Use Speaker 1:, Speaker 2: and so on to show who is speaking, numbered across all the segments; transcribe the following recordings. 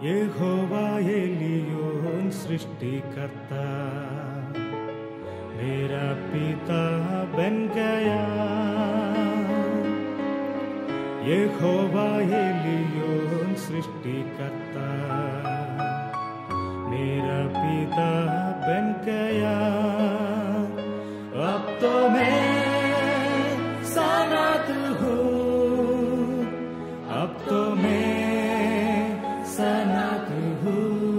Speaker 1: യഹോവയെലിയോൻ സൃഷ്ടികർത്ത मेरा पिता बन गया यहोवा एलियोन सृष्टिकर्ता मेरा पिता बन गया अब तो मैं सनात हूँ अब तो मैं सनात हूँ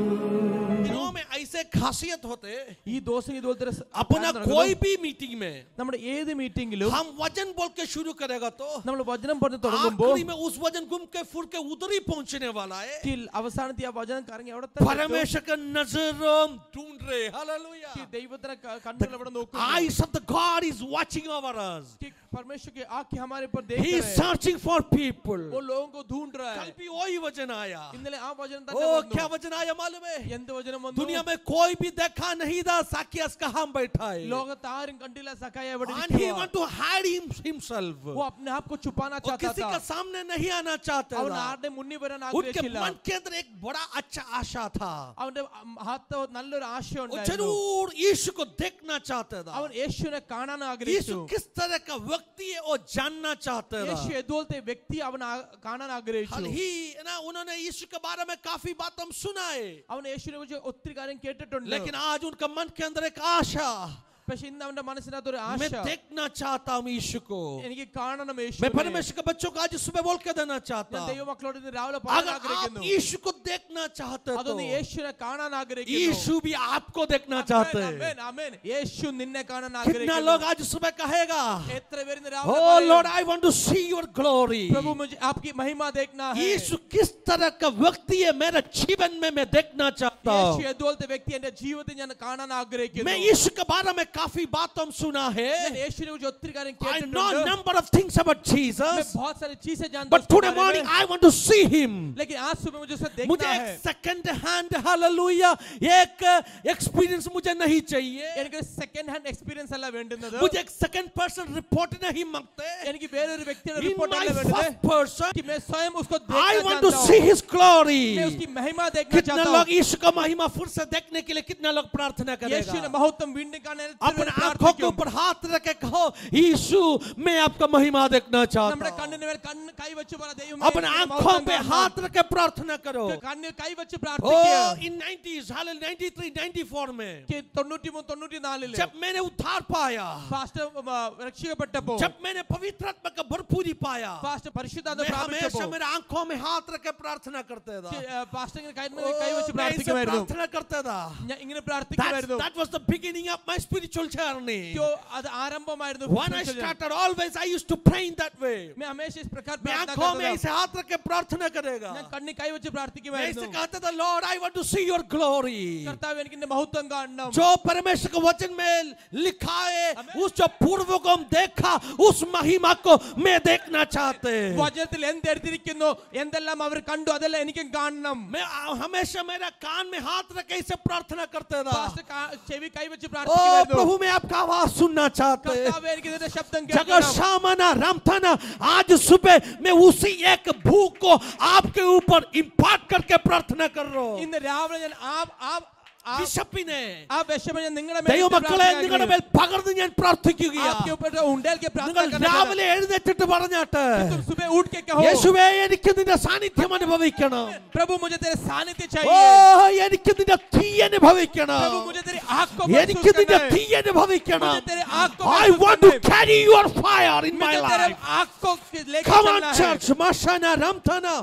Speaker 2: दिनों में ऐसे खासियत होते
Speaker 3: ഈ ദിവസം ഇതുപോലത്തെ ഒരു സ-
Speaker 2: अपना
Speaker 3: കാരണം നടക്കുന്നു.
Speaker 2: कोई भी मीटिंग में
Speaker 3: നമ്മുടെ ഏത് മീറ്റിംഗിലും
Speaker 2: हम वजन बोल के शुरू करेगा तो
Speaker 3: നമ്മൾ വചനം പറഞ്ഞു തുടങ്ങുമ്പോൾ
Speaker 2: आखिरी में उस वजन घूम के फुर के उधर ही पहुंचने वाला है
Speaker 3: ടിൽ അവസാനത്തെ ആ വചനം കറങ്ങി അവിടെ തന്നെ എത്തും.
Speaker 2: परमेश्वर का नजरों ढूंढ रहे
Speaker 3: ഈ
Speaker 2: हालेलुया
Speaker 3: ദൈവത്തിനെ ക- കണ്ണുകൾ അവിടെ നോക്കുന്നു
Speaker 2: eyes of the God is watching over us
Speaker 3: कि परमेश्वर की आंखें हमारे पर देख
Speaker 2: he
Speaker 3: रहे
Speaker 2: is
Speaker 3: हैं
Speaker 2: searching for people
Speaker 3: वो लोगों को ढूंढ रहा
Speaker 2: कल
Speaker 3: है
Speaker 2: भी वही वचन आया
Speaker 3: ഇന്നലെ ആ വചനം
Speaker 2: ओ
Speaker 3: തന്നെ വന്നു.
Speaker 2: क्या वचन आया मालूम है
Speaker 3: എന്ത് വചനം വന്നു
Speaker 2: दुनिया में कोई भी देखा नहीं था साकियस कहाँ बैठा है
Speaker 3: ലോകത്ത് ആരും കണ്ടില്ല സഖായ എവിടെ
Speaker 2: and he
Speaker 3: ഇരിക്കുവാ.
Speaker 2: want to hide him, himself
Speaker 3: वो अपने आप को छुपाना
Speaker 2: वो
Speaker 3: चाहता
Speaker 2: किसी
Speaker 3: था
Speaker 2: के सामने नहीं आना चाहता
Speaker 3: അവൻ
Speaker 2: था
Speaker 3: ആരുടെ മുന്നിൽ വരാൻ
Speaker 2: उनके
Speaker 3: ആഗ്രഹിച്ചില്ല
Speaker 2: मन के अंदर एक बड़ा अच्छा आशा था
Speaker 3: അവന്റെ ഹാത്ത് നല്ലൊരു ആശയം
Speaker 2: वो
Speaker 3: ഉണ്ടായിരുന്നു
Speaker 2: जरूर यीशु को देखना चाहता था
Speaker 3: അവൻ യേശുവിനെ കാണാൻ
Speaker 2: यीशु
Speaker 3: ആഗ്രഹിച്ചു
Speaker 2: किस तरह का व्यक्ति है वो जानना चाहता
Speaker 3: യേശു
Speaker 2: था
Speaker 3: എതുപോലത്തെ വ്യക്തി അവൻ ആ- കാണാൻ
Speaker 2: हल
Speaker 3: ആഗ്രഹിച്ചു
Speaker 2: ही ना उन्होंने यीशु के बारे में काफी बात हम सुना है
Speaker 3: അവൻ യേശുവിനെ കുറിച്ച് ഒത്തിരി കാര്യം കേട്ടിട്ടുണ്ട്
Speaker 2: लेकिन आज उनका मन के अंदर एक आशा
Speaker 3: പക്ഷെ ഇന്ന് അവന്റെ മനസ്സിനകത്ത് ഒരു
Speaker 2: मैं
Speaker 3: ആശ
Speaker 2: देखना चाहता हूँ यीशु को
Speaker 3: എനിക്ക് കാണണം
Speaker 2: मैं
Speaker 3: യേശുവിനെ.
Speaker 2: परमेश्वर के बच्चों को आज सुबह बोल के देना चाहता
Speaker 3: ഞാൻ
Speaker 2: हूँ
Speaker 3: ദൈവമക്കളോട് ഇന്ന് രാവിലെ പറയാൻ
Speaker 2: अगर आप
Speaker 3: ആഗ്രഹിക്കുന്നു
Speaker 2: यीशु को देखना चाहते हो तो
Speaker 3: അതൊന്ന് യേശുവിനെ കാണാൻ ആഗ്രഹിക്കുന്നു
Speaker 2: यीशु भी आपको देखना चाहते
Speaker 3: ആമേൻ,
Speaker 2: हैं
Speaker 3: ആമേൻ, ആമേൻ. യേശു നിന്നെ കാണാൻ
Speaker 2: कितना
Speaker 3: ആഗ്രഹിക്കുന്നു
Speaker 2: लोग आज सुबह कहेगा
Speaker 3: എത്ര പേര് ഇന്ന്
Speaker 2: Oh
Speaker 3: രാവിലെ പറയും,
Speaker 2: Lord, I want to see your glory.
Speaker 3: प्रभु मुझे आपकी महिमा देखना है
Speaker 2: यीशु किस तरह का व्यक्ति है मेरे जीवन में मैं देखना चाहता
Speaker 3: യേശു
Speaker 2: हूँ
Speaker 3: എതുപോലത്തെ വ്യക്തി എന്റെ ജീവിതത്തിൽ ഞാൻ കാണാൻ ആഗ്രഹിക്കുന്നു
Speaker 2: मैं यीशु के बारे में काफी बात हम सुना है
Speaker 3: ഞാൻ യേശുവിനെ കുറിച്ച് ഒത്തിരി കാര്യം
Speaker 2: I know
Speaker 3: കേട്ടിട്ടുണ്ട്
Speaker 2: number of things about
Speaker 3: मैं
Speaker 2: Jesus,
Speaker 3: बहुत सारी चीजें जानता हूँ
Speaker 2: but
Speaker 3: उसके
Speaker 2: today
Speaker 3: बारे
Speaker 2: morning
Speaker 3: में।
Speaker 2: I want to see him.
Speaker 3: लेकिन आज सुबह मुझे उसे
Speaker 2: मुझे
Speaker 3: देखना
Speaker 2: एक
Speaker 3: है
Speaker 2: सेकंड हैंड हालेलुया एक एक्सपीरियंस मुझे नहीं चाहिए
Speaker 3: എനിക്ക് സെക്കൻഡ് ഹാൻഡ് എക്സ്പീരിയൻസ് അല്ല വേണ്ടുന്നത്
Speaker 2: मुझे एक सेकंड पर्सन रिपोर्ट नहीं मांगते
Speaker 3: എനിക്ക് വേറൊരു വ്യക്തിയുടെ
Speaker 2: in
Speaker 3: റിപ്പോർട്ട്
Speaker 2: my
Speaker 3: അല്ല
Speaker 2: first
Speaker 3: വേണ്ടത്
Speaker 2: person
Speaker 3: कि मैं स्वयं उसको
Speaker 2: I
Speaker 3: देखना
Speaker 2: want to
Speaker 3: चाहता
Speaker 2: see
Speaker 3: हूँ
Speaker 2: his glory
Speaker 3: मैं उसकी महिमा देखना
Speaker 2: कितने
Speaker 3: चाहता
Speaker 2: लोग
Speaker 3: हूँ
Speaker 2: यीशु का महिमा फिर से देखने के लिए कितना लोग प्रार्थना
Speaker 3: യേശുവിന്റെ
Speaker 2: करेगा
Speaker 3: മഹത്വം വീണ്ടും കാണാൻ എത്ര
Speaker 2: अपने
Speaker 3: പേര്
Speaker 2: आंखों के
Speaker 3: പ്രാർത്ഥിക്കും?
Speaker 2: ऊपर हाथ रख के कहो यीशु मैं आपका महिमा देखना
Speaker 3: നമ്മുടെ
Speaker 2: चाहता हूँ
Speaker 3: കണ്ണിന് മേൽ കണ്ണ് കൈവച്ച് പറ ദൈവമേ,
Speaker 2: अपने
Speaker 3: നിന്റെ
Speaker 2: आंखों
Speaker 3: മഹത്വം
Speaker 2: पे
Speaker 3: കാണണം.
Speaker 2: हाथ रख के प्रार्थना करो
Speaker 3: കണ്ണിൽ കൈവച്ച്
Speaker 2: ओ
Speaker 3: പ്രാർത്ഥിക്കുക
Speaker 2: इन 90s हाल 93 94 में
Speaker 3: തൊണ്ണൂറ്റി മൂന്ന് തൊണ്ണൂറ്റി നാലില്
Speaker 2: जब मैंने उद्धार पाया
Speaker 3: ഫാസ്റ്റ് രക്ഷിക്കപ്പെട്ടപ്പോ
Speaker 2: जब मैंने पवित्र आत्मा का भरपूरी पाया
Speaker 3: ഫാസ്റ്റ് പരിശുദ്ധാത്മ
Speaker 2: मैं
Speaker 3: പ്രാപിച്ചപ്പോ
Speaker 2: हमेशा मेरे आंखों में हाथ रख के प्रार्थना करते था
Speaker 3: ഫാസ്റ്റ് ഇങ്ങനെ കൈ-
Speaker 2: ओ,
Speaker 3: കൈവച്ച്
Speaker 2: मैं ऐसे
Speaker 3: പ്രാർത്ഥിക്കുമായിരുന്നു
Speaker 2: प्रार्थना करता था
Speaker 3: ഞാൻ ഇങ്ങനെ
Speaker 2: That's-
Speaker 3: പ്രാർത്ഥിക്കുമായിരുന്നു
Speaker 2: that was the beginning of my spiritual journey
Speaker 3: जो അത് ആരംഭമായിരുന്നു
Speaker 2: when I
Speaker 3: spiritual journey.
Speaker 2: started always I used to pray in that way
Speaker 3: मैं हमेशा इस प्रकार
Speaker 2: मैं
Speaker 3: प्रार्थना
Speaker 2: आंखों में
Speaker 3: करता
Speaker 2: ऐसे हाथ रख के प्रार्थना करेगा
Speaker 3: था ഞാൻ കണ്ണി കൈവച്ച്
Speaker 2: मैं ऐसे
Speaker 3: പ്രാർത്ഥിക്കുമായിരുന്നു
Speaker 2: कहता था lord I want to see your glory
Speaker 3: കർത്താവ് എനിക്ക് നിന്റെ മഹത്വം കാണണം
Speaker 2: जो परमेश्वर के वचन में लिखा है उस जो पूर्व को हम देखा उस महिमा को मैं देखना चाहते हैं
Speaker 3: വചനത്തിൽ എന്തെടുത്തിരിക്കുന്നു എന്തെല്ലാം അവർ കണ്ടു അതെല്ലാം എനിക്കും കാണണം
Speaker 2: मैं आ- हमेशा मेरा कान में हाथ रख के इसे प्रार्थना करते था
Speaker 3: ഫാസ്റ്റ് കാ- ചെവി കൈവച്ച്
Speaker 2: ओ
Speaker 3: പ്രാർത്ഥിക്കുമായിരുന്നു
Speaker 2: प्रभु मैं आपका आवाज सुनना चाहते हैं
Speaker 3: കർത്താവേ എനിക്ക് ഇതിന്റെ ശബ്ദം
Speaker 2: जगह
Speaker 3: കേൾക്കണം
Speaker 2: शामना रामथाना आज सुबह मैं उसी एक भूख को आपके ऊपर इम्पार्ट करके प्रार्थना कर रहा हूँ
Speaker 3: ഇന്ന് രാവിലെ ഞാൻ ആ ആ ആ-
Speaker 2: ബിഷപ്പിനെ
Speaker 3: ആ വിഷമം ഞാൻ നിങ്ങളുടെ മേൽ
Speaker 2: ദൈവമക്കളെ
Speaker 3: പ്രാർത്ഥിക്കാൻ
Speaker 2: നിങ്ങളുടെ മേൽ പകർന്ന് ഞാൻ പ്രാർത്ഥിക്കുകയാണ്
Speaker 3: आपके ऊपर जो उंडेल के
Speaker 2: നിങ്ങൾ
Speaker 3: प्रार्थना करना
Speaker 2: രാവിലെ എഴുന്നേറ്റിട്ട് പറഞ്ഞാട്ടെ
Speaker 3: तुम सुबह उठ के कहो
Speaker 2: യേശുവേ എനിക്ക് നിന്റെ സാന്നിധ്യം അനുഭവിക്കണം
Speaker 3: प्रभु मुझे तेरे सानिध्य
Speaker 2: ഓ
Speaker 3: चाहिए
Speaker 2: എനിക്ക് നിന്റെ തീ അനുഭവിക്കണം
Speaker 3: प्रभु मुझे तेरी आग को
Speaker 2: എനിക്ക്
Speaker 3: महसूस
Speaker 2: നിന്റെ
Speaker 3: करना
Speaker 2: തീ
Speaker 3: है
Speaker 2: അനുഭവിക്കണം
Speaker 3: मुझे तेरे आग को
Speaker 2: I
Speaker 3: महसूस
Speaker 2: want to
Speaker 3: करना है।
Speaker 2: carry your fire in my
Speaker 3: मुझे तेरे
Speaker 2: life.
Speaker 3: आग को लेकर
Speaker 2: Come on,
Speaker 3: चलना है
Speaker 2: church. Mashana, Ramtana.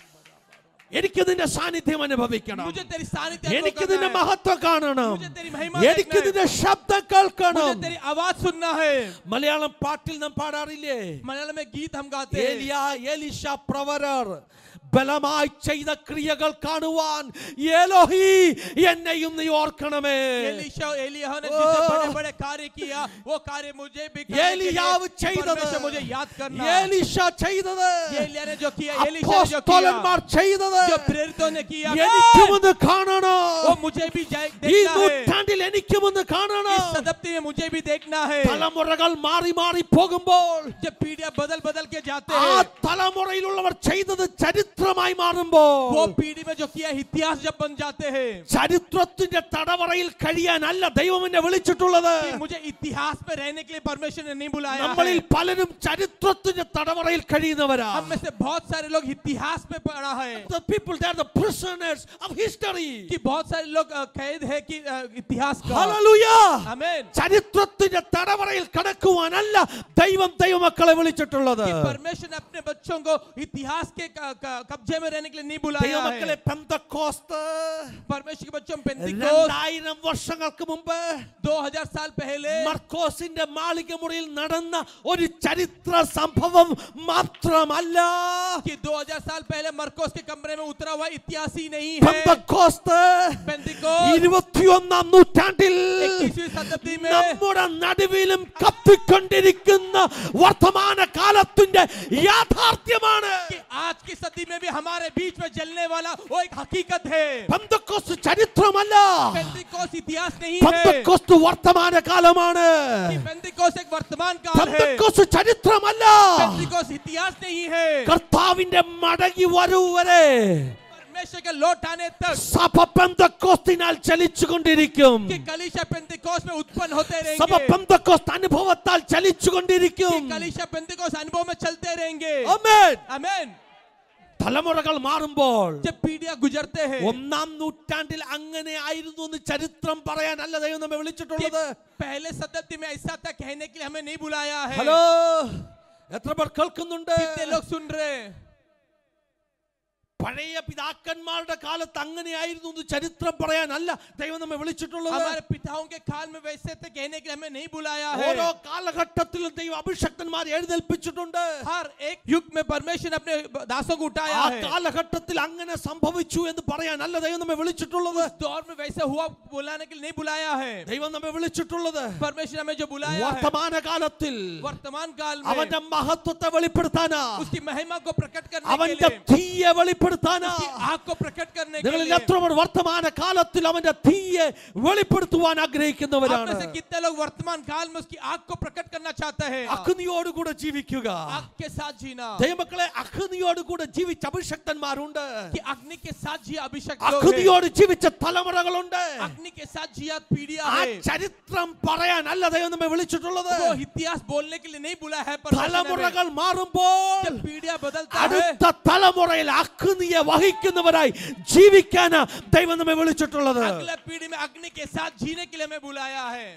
Speaker 2: എനിക്ക് നിന്റെ സാന്നിധ്യം അനുഭവിക്കണം
Speaker 3: मुझे तेरी सानिध्य को
Speaker 2: എനിക്ക്
Speaker 3: करना
Speaker 2: നിന്റെ
Speaker 3: है।
Speaker 2: മഹത്വം കാണണം
Speaker 3: मुझे तेरी महिमा
Speaker 2: എനിക്ക്
Speaker 3: देखना है।
Speaker 2: നിന്റെ ശബ്ദം കേൾക്കണം
Speaker 3: मुझे तेरी आवाज सुनना है
Speaker 2: മലയാളം പാട്ടിൽ നാം പാടാറില്ലേ
Speaker 3: मलयालम में गीत हम गाते हैं
Speaker 2: ഏലിയ എലിശ പ്രവരർ ബലമായി ചെയ്ത ക്രിയകൾ കാണുവാൻ ഏലോഹി എന്നെയും നീ ഓർക്കണമേ
Speaker 3: एलीशा और एलिय्याह ने जितने बड़े बड़े कार्य किया वो कार्य मुझे भी करने के
Speaker 2: ഏലിയാവ്
Speaker 3: लिए
Speaker 2: ചെയ്തത്
Speaker 3: परमेश्वर मुझे याद करना है
Speaker 2: ഏലിശ ചെയ്തത്
Speaker 3: ये एलिय्याह ने जो किया एलीशा ने जो किया
Speaker 2: അപ്പോസ്തലന്മാർ ചെയ്തത്
Speaker 3: जो प्रेरितों ने किया
Speaker 2: എനിക്കുമൊന്ന്
Speaker 3: वो
Speaker 2: കാണണം
Speaker 3: मुझे भी जाए-
Speaker 2: ഈ
Speaker 3: देखना है
Speaker 2: നൂറ്റാണ്ടിൽ എനിക്കുമൊന്ന്
Speaker 3: इस
Speaker 2: കാണണം
Speaker 3: शताब्दी में मुझे भी देखना है
Speaker 2: തലമുറകൾ മാറി മാറി പോകുമ്പോൾ
Speaker 3: जब पीढ़ियां बदल बदल के जाते
Speaker 2: ആ
Speaker 3: हैं
Speaker 2: തലമുറയിലുള്ളവർ ചെയ്തത് ചരിത്ര ചരിത്രമായി മാറുമ്പോൾ
Speaker 3: वो पीढ़ी में जो किया है, इतिहास जब बन जाते हैं
Speaker 2: ചരിത്രത്തിന്റെ തടവറയിൽ കഴിയാനല്ല ദൈവം എന്നെ വിളിച്ചിട്ടുള്ളത്
Speaker 3: कि मुझे इतिहास में रहने के लिए परमेश्वर ने नहीं बुलाया
Speaker 2: നമ്മളിൽ
Speaker 3: है
Speaker 2: പലരും ചരിത്രത്തിന്റെ തടവറയിൽ കഴിയുന്നവരാ
Speaker 3: हम में से बहुत सारे लोग इतिहास में पढ़ा है
Speaker 2: The people they are the prisoners of history.
Speaker 3: कि बहुत सारे लोग अ, कैद है कि अ, इतिहास का
Speaker 2: Hallelujah.
Speaker 3: आमेन
Speaker 2: ചരിത്രത്തിന്റെ തടവറയിൽ കടക്കുവാനല്ല ദൈവം ദൈവമക്കളെ വിളിച്ചിട്ടുള്ളത്
Speaker 3: कि परमेश्वर ने अपने बच्चों को इतिहास के क- क- कब्जे में रहने के लिए नहीं बुलाया
Speaker 2: ദൈവമക്കളെ
Speaker 3: है
Speaker 2: പെന്തക്കോസ്ത്
Speaker 3: परमेश्वर के बच्चों में पेंतिकोस
Speaker 2: രണ്ടായിരം വർഷങ്ങൾക്ക് മുമ്പ്
Speaker 3: 2000 साल पहले
Speaker 2: മർക്കോസിന്റെ മാളിക മുറിയിൽ നടന്ന ഒരു ചരിത്ര സംഭവം മാത്രമല്ല
Speaker 3: कि 2000 साल पहले मरकोस के कमरे में उतरा हुआ इतिहास ही नहीं है
Speaker 2: പെന്തക്കോസ്ത്
Speaker 3: पेंतिकोस
Speaker 2: ഇരുപത്തിയൊന്നാം നൂറ്റാണ്ടിൽ
Speaker 3: 21वीं शताब्दी में
Speaker 2: നമ്മുടെ നടുവിലും കത്തിക്കൊണ്ടിരിക്കുന്ന വർത്തമാന കാലത്തിന്റെ യാഥാർത്ഥ്യമാണ്
Speaker 3: कि आज की सदी में भी हमारे बीच में जलने वाला वो एक हकीकत है
Speaker 2: പെന്തക്കോസ്ത് ചരിത്രമല്ല
Speaker 3: पेंतिकोस इतिहास नहीं है
Speaker 2: പെന്തക്കോസ്ത് വർത്തമാന കാലമാണ്
Speaker 3: कि पेंतिकोस एक वर्तमान काल है
Speaker 2: പെന്തക്കോസ്ത് ചരിത്രമല്ല
Speaker 3: पेंतिकोस इतिहास नहीं है
Speaker 2: കർത്താവിന്റെ മടങ്ങി വരവ്
Speaker 3: परमेश्वर के लौट आने तक
Speaker 2: സഭ പെന്തക്കോസ്തിനാൽ ചലിച്ചുകൊണ്ടിരിക്കും
Speaker 3: कि कलीशा पेंतिकोस में उत्पन्न होते
Speaker 2: സഭ
Speaker 3: रहेंगे
Speaker 2: പെന്തക്കോസ്ത് അനുഭവത്താൽ ചലിച്ചുകൊണ്ടിരിക്കും
Speaker 3: कि कलीशा पेंतिकोस अनुभव में चलते रहेंगे
Speaker 2: ആമേൻ.
Speaker 3: आमेन
Speaker 2: തലമുറകൾ മാറുമ്പോൾ
Speaker 3: जब पीढ़ियां गुजरते हैं
Speaker 2: ഒന്നാം നൂറ്റാണ്ടിൽ അങ്ങനെ ആയിരുന്നു എന്ന് ചരിത്രം പറയാനല്ല ദൈവം നമ്മെ
Speaker 3: कि
Speaker 2: വിളിച്ചിട്ടുള്ളത്
Speaker 3: पहले शताब्दी में ऐसा था कहने के लिए हमें नहीं बुलाया है
Speaker 2: ഹലോ എത്ര പേർ കേൾക്കുന്നുണ്ട്
Speaker 3: कितने लोग सुन रहे हैं
Speaker 2: പഴയ പിതാക്കന്മാരുടെ കാലത്ത് അങ്ങനെയായിരുന്നു എന്ന് ചരിത്രം പറയാനല്ല ദൈവം നമ്മെ വിളിച്ചിട്ടുള്ളത്
Speaker 3: हमारे पिताओं के काल में वैसे थे कहने के लिए हमें नहीं बुलाया है
Speaker 2: ഓരോ കാലഘട്ടത്തിലും ദൈവം അഭിഷക്തന്മാരെ എഴുന്നേൽപ്പിച്ചിട്ടുണ്ട്
Speaker 3: हर एक युग में परमेश्वर ने अपने दासों को उठाया
Speaker 2: ആ
Speaker 3: है
Speaker 2: കാലഘട്ടത്തിൽ അങ്ങനെ സംഭവിച്ചു എന്ന് പറയാനല്ല ദൈവം നമ്മെ വിളിച്ചിട്ടുള്ളത്
Speaker 3: उस दौर में वैसे हुआ बुलाने के लिए नहीं बुलाया है
Speaker 2: ദൈവം നമ്മെ വിളിച്ചിട്ടുള്ളത്
Speaker 3: परमेश्वर ने हमें जो बुलाया है
Speaker 2: വർത്തമാന കാലത്തിൽ
Speaker 3: वर्तमान काल में
Speaker 2: അവന്റെ മഹത്വത്തെ വെളിപ്പെടുത്താനാ
Speaker 3: उसकी महिमा को प्रकट करने के
Speaker 2: അവന്റെ
Speaker 3: लिए
Speaker 2: തീയെ വെളിപ്പെടുത്താനാ
Speaker 3: उसकी आग को प्रकट करने के
Speaker 2: നിങ്ങളിൽ
Speaker 3: लिए
Speaker 2: എത്ര പേർ വർത്തമാന കാലത്തിൽ അവന്റെ തീയെ വെളിപ്പെടുത്തുവാൻ
Speaker 3: आप
Speaker 2: ആഗ്രഹിക്കുന്നവരാണ്
Speaker 3: में से कितने लोग वर्तमान काल में उसकी आग को प्रकट करना चाहते हैं
Speaker 2: അഗ്നിയോടുകൂടെ ജീവിക്കുക
Speaker 3: आग के साथ जीना
Speaker 2: ദൈവമക്കളെ അഗ്നിയോടുകൂടെ ജീവിച്ച അഭിഷക്തന്മാരുണ്ട്
Speaker 3: कि अग्नि के साथ जिया अभिषेक लोग हैं।
Speaker 2: അഗ്നിയോട് ജീവിച്ച തലമുറകളുണ്ട്
Speaker 3: अग्नि के साथ जिया पीढ़िया
Speaker 2: ആ
Speaker 3: है
Speaker 2: ചരിത്രം പറയാനല്ല ദൈവം നമ്മെ വിളിച്ചിട്ടുള്ളത്
Speaker 3: वो इतिहास बोलने के लिए नहीं बुला है परमेश्वर ने हमें।
Speaker 2: തലമുറകൾ മാറുമ്പോൾ
Speaker 3: जब पीढ़िया बदलता है
Speaker 2: അടുത്ത തലമുറയിൽ അഗ്നിയെ വഹിക്കുന്നവരായി ജീവിക്കാനാ ദൈവം നമ്മെ വിളിച്ചിട്ടുള്ളത്
Speaker 3: अगले पीढ़ी में अग्नि के साथ जीने के लिए हमें बुलाया है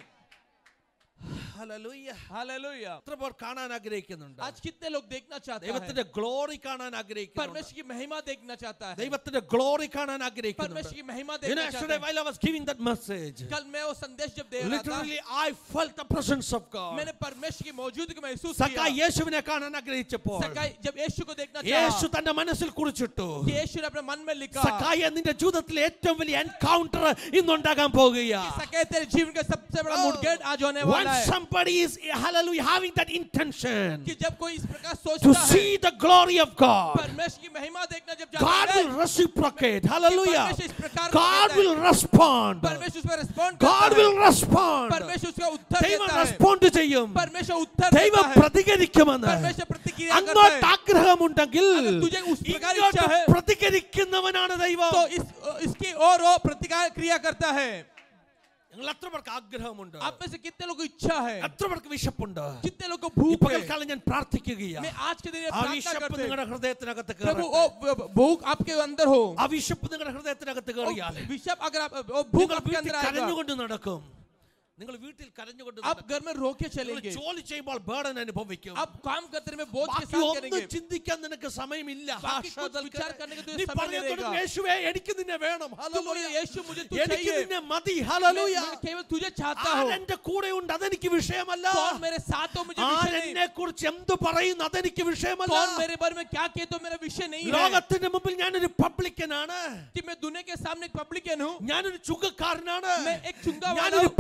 Speaker 2: ഹല്ലേലൂയ.
Speaker 3: हालेलुया
Speaker 2: എത്ര പേർ കാണാൻ ആഗ്രഹിക്കുന്നുണ്ട്
Speaker 3: आज कितने लोग देखना चाहते हैं
Speaker 2: ദൈവത്തിന്റെ ഗ്ലോറി കാണാൻ ആഗ്രഹിക്കുന്നുണ്ട്
Speaker 3: परमेश्वर की महिमा देखना चाहता है
Speaker 2: ദൈവത്തിന്റെ ഗ്ലോറി കാണാൻ ആഗ്രഹിക്കുന്നുണ്ട്
Speaker 3: परमेश्वर की महिमा
Speaker 2: You know,
Speaker 3: देखना
Speaker 2: yesterday
Speaker 3: चाहता है
Speaker 2: while I was giving that message,
Speaker 3: कल मैं वो संदेश जब दे रहा था
Speaker 2: literally I felt the presence of God.
Speaker 3: मैंने परमेश्वर की मौजूदगी को महसूस
Speaker 2: സക്കാ
Speaker 3: किया
Speaker 2: യേശുവിനെ കാണാൻ ആഗ്രഹിച്ചപ്പോൾ
Speaker 3: सकाई जब यीशु को देखना
Speaker 2: യേശു
Speaker 3: चाहा
Speaker 2: തന്റെ മനസ്സിൽ കുറിച്ചിട്ടു
Speaker 3: कि यीशु ने अपने मन में लिखा
Speaker 2: സക്കായ നിന്റെ ജീവിതത്തിലെ ഏറ്റവും വലിയ എൻകൗണ്ടർ ഇന്നുണ്ടാകാൻ പോകുകയാ
Speaker 3: कि सकाई तेरे जीवन का सबसे बड़ा
Speaker 2: Oh.
Speaker 3: मुठभेड़ आज होने
Speaker 2: When
Speaker 3: वाला है
Speaker 2: somebody is hallelujah having that intention
Speaker 3: कि जब कोई इस प्रकार
Speaker 2: to
Speaker 3: सोचता है
Speaker 2: see the glory of God,
Speaker 3: परमेश्वर की महिमा देखना जब
Speaker 2: God
Speaker 3: जाता है
Speaker 2: will reciprocate. Hallelujah.
Speaker 3: परमेश्वर इस प्रकार
Speaker 2: God
Speaker 3: देता है।
Speaker 2: will respond.
Speaker 3: परमेश्वर उस पर रिस्पॉन्ड
Speaker 2: God
Speaker 3: करता
Speaker 2: will
Speaker 3: है
Speaker 2: respond.
Speaker 3: परमेश्वर उसका उत्तर
Speaker 2: ദൈവം
Speaker 3: देता है
Speaker 2: റെസ്പോണ്ട് ചെയ്യും
Speaker 3: परमेश्वर उत्तर
Speaker 2: ദൈവം
Speaker 3: देता है
Speaker 2: പ്രതികരിക്കുമെന്ന്
Speaker 3: परमेश्वर प्रतिक्रिया करता
Speaker 2: അങ്ങോട്ട്
Speaker 3: है
Speaker 2: ആഗ്രഹമുണ്ടെങ്കിൽ
Speaker 3: अगर तुझे उस प्रकार
Speaker 2: ഇങ്ങോട്ട്
Speaker 3: इच्छा है
Speaker 2: പ്രതികരിക്കുന്നവനാണ് ദൈവം
Speaker 3: तो इस इसकी और वो प्रतिक्रिया क्रिया करता है
Speaker 2: നിങ്ങൾ എത്ര പേർക്ക് ആഗ്രഹമുണ്ട്
Speaker 3: आप में से कितने लोगों को इच्छा है
Speaker 2: എത്ര പേർക്ക് വിശപ്പുണ്ട്
Speaker 3: कितने लोगों को
Speaker 2: ഈ
Speaker 3: भूख है
Speaker 2: പകൽക്കാലം ഞാൻ പ്രാർത്ഥിക്കുകയാണ്
Speaker 3: मैं आज के दिन ये
Speaker 2: ആ
Speaker 3: प्रार्थना
Speaker 2: വിശപ്പ്
Speaker 3: करते हैं
Speaker 2: നിങ്ങളുടെ ഹൃദയത്തിനകത്ത്
Speaker 3: प्रभु
Speaker 2: കയറട്ടെ.
Speaker 3: वो भूख आपके अंदर हो
Speaker 2: ആ വിശപ്പ് നിങ്ങളുടെ ഹൃദയത്തിനകത്ത് കയറിയാൽ
Speaker 3: विषप अगर आप वो भूख
Speaker 2: നിങ്ങൾ
Speaker 3: आपके
Speaker 2: വീട്ടിൽ
Speaker 3: अंदर आएगा
Speaker 2: കരഞ്ഞുകൊണ്ട് നടക്കും നിങ്ങൾ വീട്ടിൽ കരഞ്ഞുകൊണ്ട്
Speaker 3: आप
Speaker 2: നടക്കും.
Speaker 3: घर में रो के
Speaker 2: നിങ്ങൾ
Speaker 3: चलेंगे
Speaker 2: ജോലി ചെയ്യുമ്പോൾ ബേർഡൻ അനുഭവിക്കും
Speaker 3: आप काम करते में बोझ के
Speaker 2: ബാക്കി
Speaker 3: साथ
Speaker 2: ഒന്നും
Speaker 3: करेंगे
Speaker 2: ചിന്തിക്കാൻ നിനക്ക് സമയമില്ല
Speaker 3: ബാക്കി
Speaker 2: ഹാഷാ
Speaker 3: കുछ വിചാർ करने के तुझे
Speaker 2: നീ
Speaker 3: समय
Speaker 2: പറഞ്ഞു
Speaker 3: नहीं
Speaker 2: തുടങ്ങും,
Speaker 3: रहेगा।
Speaker 2: യേശുവേ എനിക്ക് നിന്നെ വേണം
Speaker 3: तुम
Speaker 2: ഹല്ലേലൂയ.
Speaker 3: बोले यीशु मुझे तू
Speaker 2: എനിക്ക്
Speaker 3: चाहिए
Speaker 2: നിന്നെ മതി
Speaker 3: मैं,
Speaker 2: ഹല്ലേലൂയ
Speaker 3: मैं केवल तुझे चाहता हूँ
Speaker 2: ആരെന്റെ കൂടെ ഉണ്ട് അതെനിക്ക് വിഷയമല്ല
Speaker 3: कौन मेरे साथ हो मुझे विषय नहीं
Speaker 2: ആരെന്നെ കുറിച്ച് എന്ത് പറയുന്നു അതെനിക്ക് വിഷയമല്ല
Speaker 3: कौन मेरे बारे में क्या कहते हो मेरा विषय नहीं है
Speaker 2: ലോകത്തിന്റെ മുമ്പിൽ ഞാനൊരു പബ്ലിക്കനാണ്
Speaker 3: कि मैं दुनिया के सामने एक पब्लिकन हूँ
Speaker 2: ഞാനൊരു ചുങ്കക്കാരനാണ്
Speaker 3: मैं एक चुंगा वाला
Speaker 2: ഞാനൊരു
Speaker 3: हूँ
Speaker 2: പാപിയാണ്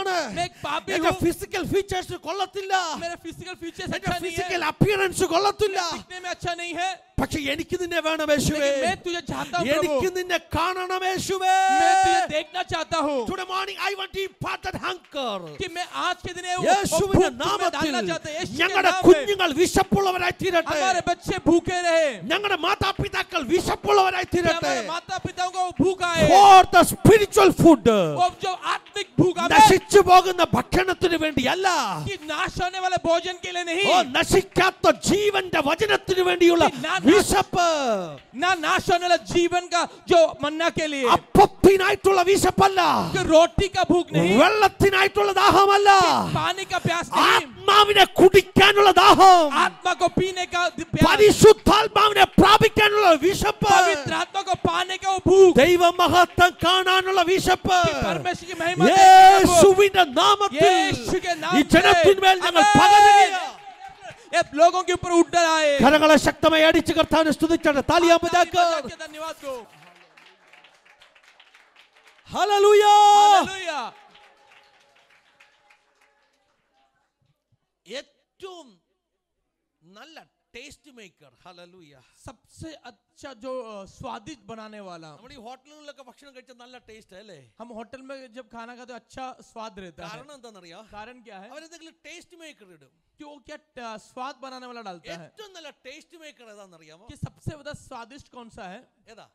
Speaker 2: പാപിയാണ്
Speaker 3: मैं एक पापी
Speaker 2: എന്റെ
Speaker 3: हूँ
Speaker 2: ഫിസിക്കൽ ഫീച്ചേഴ്സ് കൊള്ളത്തില്ല
Speaker 3: मेरा फिजिकल फीचर्स
Speaker 2: എന്റെ
Speaker 3: अच्छा नहीं
Speaker 2: ഫിസിക്കൽ
Speaker 3: है
Speaker 2: അപ്പിയറൻസ് കൊള്ളത്തില്ല
Speaker 3: दिखने में अच्छा नहीं है
Speaker 2: പക്ഷെ എനിക്ക് നിന്നെ വേണം യേശുവേ
Speaker 3: लेकिन मैं तुझे चाहता हूँ प्रभु
Speaker 2: എനിക്ക് നിന്നെ കാണണം യേശുവേ
Speaker 3: मैं तुझे देखना चाहता हूँ
Speaker 2: Today morning I want to impart that hunger.
Speaker 3: कि मैं आज के दिन वो- वो
Speaker 2: യേശുവിന്റെ
Speaker 3: भूख तुम्हें
Speaker 2: നാമത്തിൽ
Speaker 3: डालना चाहता हूँ यीशु के
Speaker 2: ഞങ്ങളുടെ
Speaker 3: नाम में
Speaker 2: കുഞ്ഞുങ്ങൾ വിശപ്പുള്ളവരായി തീരട്ടെ
Speaker 3: हमारे बच्चे भूखे रहे
Speaker 2: ഞങ്ങളുടെ മാതാപിതാക്കൾ വിശപ്പുള്ളവരായി
Speaker 3: कि
Speaker 2: തീരട്ടെ
Speaker 3: हमारे माता पिताओं को भूख आए
Speaker 2: ഫോർ ദ സ്പിരിച്വൽ ഫുഡ്
Speaker 3: वो जो आत्मिक भूख हमें
Speaker 2: നശിച്ചു പോകുന്ന ഭക്ഷണത്തിന് വേണ്ടിയല്ല
Speaker 3: कि नाश होने वाले भोजन के लिए नहीं
Speaker 2: ഓ നശിക്കാത്ത ജീവന്റെ വചനത്തിന് വേണ്ടിയുള്ള
Speaker 3: कि ना-
Speaker 2: വിശപ്പ്
Speaker 3: ना नाश होने वाला जीवन का जो मन्ना के लिए
Speaker 2: അപ്പത്തിനായിട്ടുള്ള വിശപ്പല്ല
Speaker 3: कि रोटी का भूख नहीं
Speaker 2: വെള്ളത്തിനായിട്ടുള്ള ദാഹമല്ല
Speaker 3: पानी का प्यास नहीं
Speaker 2: ആത്മാവിനെ കുടിക്കാനുള്ള ദാഹം
Speaker 3: आत्मा को पीने का प्यास
Speaker 2: പരിശുദ്ധാത്മാവിനെ പ്രാപിക്കാനുള്ള വിശപ്പ്
Speaker 3: पवित्र आत्मा को पाने का वो भूख
Speaker 2: ദൈവമഹത്വം കാണാനുള്ള വിശപ്പ്
Speaker 3: कि परमेश्वर की महिमा देखने का भूख।
Speaker 2: യേശുവിന്റെ നാമത്തിൽ
Speaker 3: യേശു के नाम
Speaker 2: ഈ ജനത്തിന്മേൽ
Speaker 3: से
Speaker 2: ഞങ്ങൾ
Speaker 3: आमेन।
Speaker 2: പകരുകയാണ്
Speaker 3: ये लोगों के ऊपर उठ आए
Speaker 2: കരങ്ങളെ ശക്തമായി അടിച്ചു കർത്താവിനെ സ്തുതിച്ചാണ് താലിയാമ്പതാക്ക്
Speaker 3: ताली बजा के धन्यवाद को
Speaker 2: ഹല്ലേലൂയ
Speaker 3: हालेलुया
Speaker 2: ഏറ്റവും നല്ല ടേസ്റ്റ് മേക്കർ ഹല്ലേലൂയ
Speaker 3: सबसे अच्छा जो अ, स्वादिष्ट बनाने वाला
Speaker 2: നമ്മൾ ഈ ഹോട്ടലുകളിലൊക്കെ ഭക്ഷണം കഴിച്ച നല്ല ടേസ്റ്റ് അല്ലേ
Speaker 3: हम होटल में जब खाना खाते हैं अच्छा स्वाद रहता है
Speaker 2: കാരണം എന്താണെന്നറിയോ
Speaker 3: कारण क्या है
Speaker 2: അവരെന്തെങ്കിലും ടേസ്റ്റ് മേക്കർ ഇടും
Speaker 3: कि वो क्या अ, स्वाद बनाने वाला डालता है
Speaker 2: ഏറ്റവും നല്ല ടേസ്റ്റ് മേക്കർ ഏതാണെന്നറിയാമോ
Speaker 3: कि सबसे ज्यादा स्वादिष्ट कौन सा है
Speaker 2: ഏതാ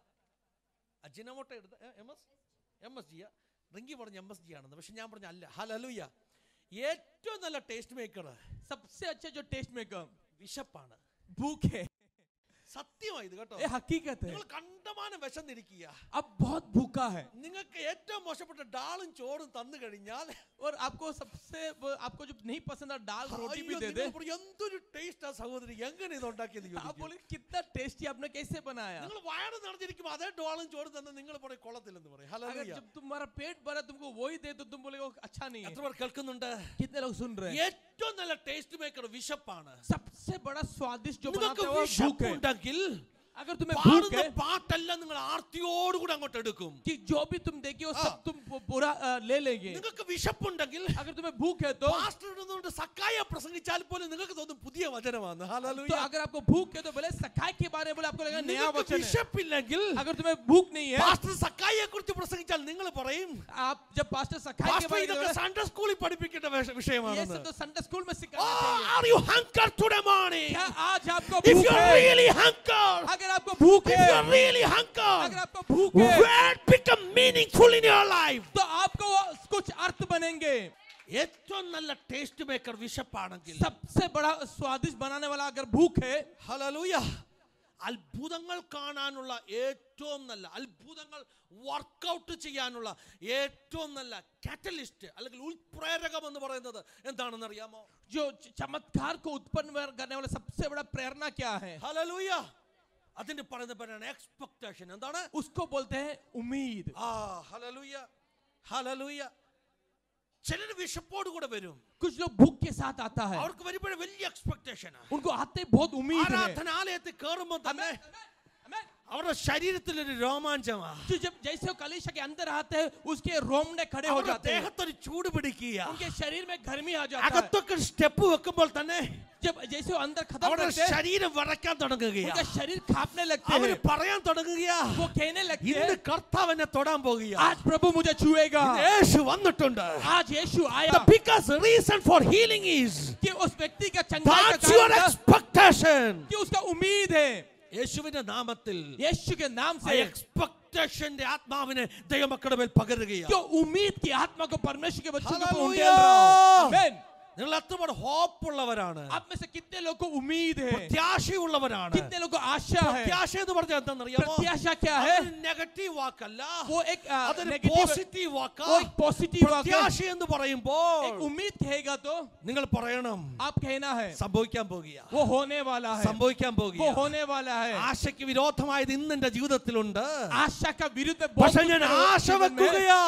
Speaker 2: അജിനമോട്ട എടുത്ത എം എസ് എം എസ് ജിയാ റിങ്കി പറഞ്ഞ എം എസ് ജി ആണെന്ന് പക്ഷെ ഞാൻ പറഞ്ഞ അല്ല ഹലലുയ ഏറ്റവും നല്ല ടേസ്റ്റ് മേക്കർ
Speaker 3: सबसे अच्छा जो टेस्ट मेकर
Speaker 2: വിശപ്പാണ്
Speaker 3: भूख है
Speaker 2: സത്യമായി ഇത് കേട്ടോ
Speaker 3: ये हकीकत है
Speaker 2: നിങ്ങൾ കണ്ടമാനം വിശന്നിരിക്കുക
Speaker 3: अब बहुत भूखा है
Speaker 2: നിങ്ങൾക്ക് ഏറ്റവും മോശപ്പെട്ട ഡാളും ചോറും തന്നു കഴിഞ്ഞാൽ
Speaker 3: और आपको सबसे वो- आपको जो नहीं पसंद है दाल रोटी भी
Speaker 2: അയ്യോ,
Speaker 3: दे
Speaker 2: നിങ്ങൾ
Speaker 3: दे
Speaker 2: പറയും, എന്തൊരു ടേസ്റ്റ് ആ സഹോദരി എങ്ങനെ ഇത് ഉണ്ടാക്കിയെന്ന്
Speaker 3: आप
Speaker 2: ചോദിക്കും
Speaker 3: बोले कितना टेस्टी आपने कैसे बनाया
Speaker 2: നിങ്ങൾ വയറ് നിറഞ്ഞിരിക്കുമ്പോൾ അതേ ഡോളും ചോറും തന്നെ നിങ്ങൾ പറയും കൊള്ളത്തില്ലെന്ന് പറയും
Speaker 3: अगर
Speaker 2: ഹലലുയ
Speaker 3: जब तुम्हारा पेट भरा तुमको वही दे तो तुम बोले अच्छा नहीं है
Speaker 2: എത്ര പേർ കേൾക്കുന്നുണ്ട്
Speaker 3: कितने लोग सुन रहे हैं
Speaker 2: ഏറ്റവും നല്ല ടേസ്റ്റ് മേക്കർ വിശപ്പാണ്
Speaker 3: सबसे बड़ा स्वादिष्ट जो
Speaker 2: നിങ്ങൾക്ക്
Speaker 3: बनाते हैं वो भूख है
Speaker 2: വിശപ്പുണ്ടെങ്കിൽ
Speaker 3: अगर तुम्हें भूख
Speaker 2: പാടുന്ന
Speaker 3: है
Speaker 2: പാട്ടെല്ലാം നിങ്ങൾ ആർത്തിയോടുകൂടി അങ്ങോട്ട് എടുക്കും
Speaker 3: कि जो भी तुम देखिए वो
Speaker 2: हाँ।
Speaker 3: सब तुम पू- पूरा अ, ले लेंगे
Speaker 2: നിങ്ങൾക്ക് വിശപ്പുണ്ടെങ്കിൽ
Speaker 3: अगर तुम्हें भूख है तो
Speaker 2: പാസ്റ്റർ ഇടുന്നതുകൊണ്ട് സക്കായ പ്രസംഗിച്ചാൽ പോലും നിങ്ങൾക്ക് തോന്നും പുതിയ വചനമാണ്
Speaker 3: तो
Speaker 2: ഹല്ലേലൂയ.
Speaker 3: अगर आपको भूख है तो बोले सखाई के बारे में बोले आपको लगेगा नया
Speaker 2: നിങ്ങൾക്ക്
Speaker 3: वचन है
Speaker 2: വിശപ്പില്ലെങ്കിൽ
Speaker 3: अगर तुम्हें भूख नहीं है
Speaker 2: പാസ്റ്റർ സക്കായെ കുറിച്ച് പ്രസംഗിച്ചാൽ നിങ്ങൾ പറയും
Speaker 3: आप जब पास्टर सखाई के
Speaker 2: പാസ്റ്റർ
Speaker 3: बारे में
Speaker 2: ഇതൊക്കെ
Speaker 3: बोले,
Speaker 2: സൺഡേ സ്കൂളിൽ പഠിപ്പിക്കേണ്ട വിഷ-
Speaker 3: ये
Speaker 2: വിഷയമാണെന്ന്
Speaker 3: सब तो संडे स्कूल में
Speaker 2: Oh,
Speaker 3: सिखाना चाहिए
Speaker 2: are you hungered today morning?
Speaker 3: क्या आज आपको
Speaker 2: If
Speaker 3: भूख
Speaker 2: you're
Speaker 3: है
Speaker 2: really hungered,
Speaker 3: अगर आपको भूख
Speaker 2: if
Speaker 3: है
Speaker 2: you're really
Speaker 3: अगर
Speaker 2: hungered,
Speaker 3: आपको भूख है
Speaker 2: word become meaningful in your life.
Speaker 3: तो आपको वो कुछ अर्थ बनेंगे
Speaker 2: ഏറ്റവും നല്ല ടേസ്റ്റ് മേക്കർ വിശപ്പാണെങ്കിൽ
Speaker 3: सबसे बड़ा स्वादिष्ट बनाने वाला अगर भूख है
Speaker 2: ഹല്ലേലൂയ അത്ഭുതങ്ങൾ കാണാനുള്ള ഏറ്റവും നല്ല അത്ഭുതങ്ങൾ വർക്കൗട്ട് ചെയ്യാനുള്ള ഏറ്റവും നല്ല കാറ്റലിസ്റ്റ് അല്ലെങ്കിൽ ഉൾപ്രേരകം എന്ന് പറയുന്നത് എന്താണെന്ന് അറിയാമോ
Speaker 3: जो च- चमत्कार को उत्पन्न करने वाला सबसे बड़ा प्रेरणा क्या है
Speaker 2: ഹല്ലേലൂയ അതിന്റെ പറയുന്ന പേരാണ് എക്സ്പെക്ടേഷൻ എന്താണ്
Speaker 3: उसको बोलते हैं उम्मीद
Speaker 2: ആ ഹല്ലേലൂയ ഹല്ലേലൂയ ചിലർ വിശപ്പോട് കൂടെ വരും
Speaker 3: कुछ लोग भूख के साथ आता है
Speaker 2: അവർക്ക് വരുമ്പോഴേ വലിയ എക്സ്പെക്ടേഷൻ
Speaker 3: उनको आते बहुत उम्मीद है
Speaker 2: ആരാധനാലയത്തിൽ കയറുമ്പോൾ തന്നെ
Speaker 3: Amen, amen, amen.
Speaker 2: അവരുടെ ശരീരത്തിൽ ഒരു രോമാഞ്ചമാ
Speaker 3: जो जब जैसे वो कलीशा के अंदर आते हैं उसके रोमने खड़े हो
Speaker 2: അവരുടെ
Speaker 3: जाते हैं
Speaker 2: ദേഹത്തൊരു ചൂട് പിടിക്കുക
Speaker 3: उनके शरीर में गर्मी आ जाता है
Speaker 2: അകത്തൊക്കെ സ്റ്റെപ്പ് വെക്കുമ്പോൾ തന്നെ
Speaker 3: जब जैसे वो अंदर खत्म
Speaker 2: അവരുടെ
Speaker 3: करते हैं
Speaker 2: ശരീരം വിറയ്ക്കാൻ തുടങ്ങുകയാ
Speaker 3: उनका शरीर कांपने लगते
Speaker 2: അവര്
Speaker 3: हैं
Speaker 2: പറയാൻ തുടങ്ങുകയാ
Speaker 3: वो कहने लगते
Speaker 2: ഇന്ന്
Speaker 3: हैं
Speaker 2: കർത്താവ് എന്നെ തൊടാൻ പോകുക
Speaker 3: आज प्रभु मुझे छुएगा
Speaker 2: യേശു വന്നിട്ടുണ്ട്
Speaker 3: आज यीशु आया
Speaker 2: The biggest reason for healing is
Speaker 3: कि उस व्यक्ति का चंगाई का
Speaker 2: that's your
Speaker 3: कारण था
Speaker 2: expectation.
Speaker 3: कि उसका उम्मीद है
Speaker 2: യേശുവിന്റെ നാമത്തിൽ
Speaker 3: यीशु के नाम
Speaker 2: ആ
Speaker 3: से
Speaker 2: എക്സ്പെക്ടേഷന്റെ ആത്മാവിനെ ദൈവമക്കളുടെ മേൽ പകരുകയാണ്
Speaker 3: जो उम्मीद की आत्मा को परमेश्वर के बच्चों के ऊपर
Speaker 2: Hallelujah.
Speaker 3: उंडेल रहा हूं Amen.
Speaker 2: നിങ്ങൾ എത്രപാട് ഹോപ്പ് ഉള്ളവരാണ്
Speaker 3: आप में से कितने लोग को उम्मीद है
Speaker 2: പ്രത്യാശയുള്ളവരാണ്
Speaker 3: कितने लोग को आशा है
Speaker 2: പ്രത്യാശ എന്ന് പറഞ്ഞാൽ എന്താണെന്നറിയാമോ
Speaker 3: प्रत्याशा क्या है
Speaker 2: നെഗറ്റീവ് വാക്കല്ല
Speaker 3: वो एक आ,
Speaker 2: അതൊരു
Speaker 3: negative
Speaker 2: പോസിറ്റീവ് വാക്കാ
Speaker 3: वो एक पॉजिटिव वाक्य
Speaker 2: പ്രത്യാശ എന്ന് പറയുമ്പോൾ
Speaker 3: एक उम्मीद कहेगा तो
Speaker 2: നിങ്ങൾ പറയണം
Speaker 3: आप कहना है
Speaker 2: സംഭവിക്കാൻ പോകുക
Speaker 3: वो होने वाला है
Speaker 2: സംഭവിക്കാൻ
Speaker 3: वो
Speaker 2: പോകുക
Speaker 3: होने वाला है
Speaker 2: ആശയ്ക്ക് വിരോധമായത് ഇന്ന് എന്റെ ജീവിതത്തിലുണ്ട്
Speaker 3: आशा का विरुद्ध
Speaker 2: പക്ഷെ ഞാൻ ആശ വെക്കുകയാ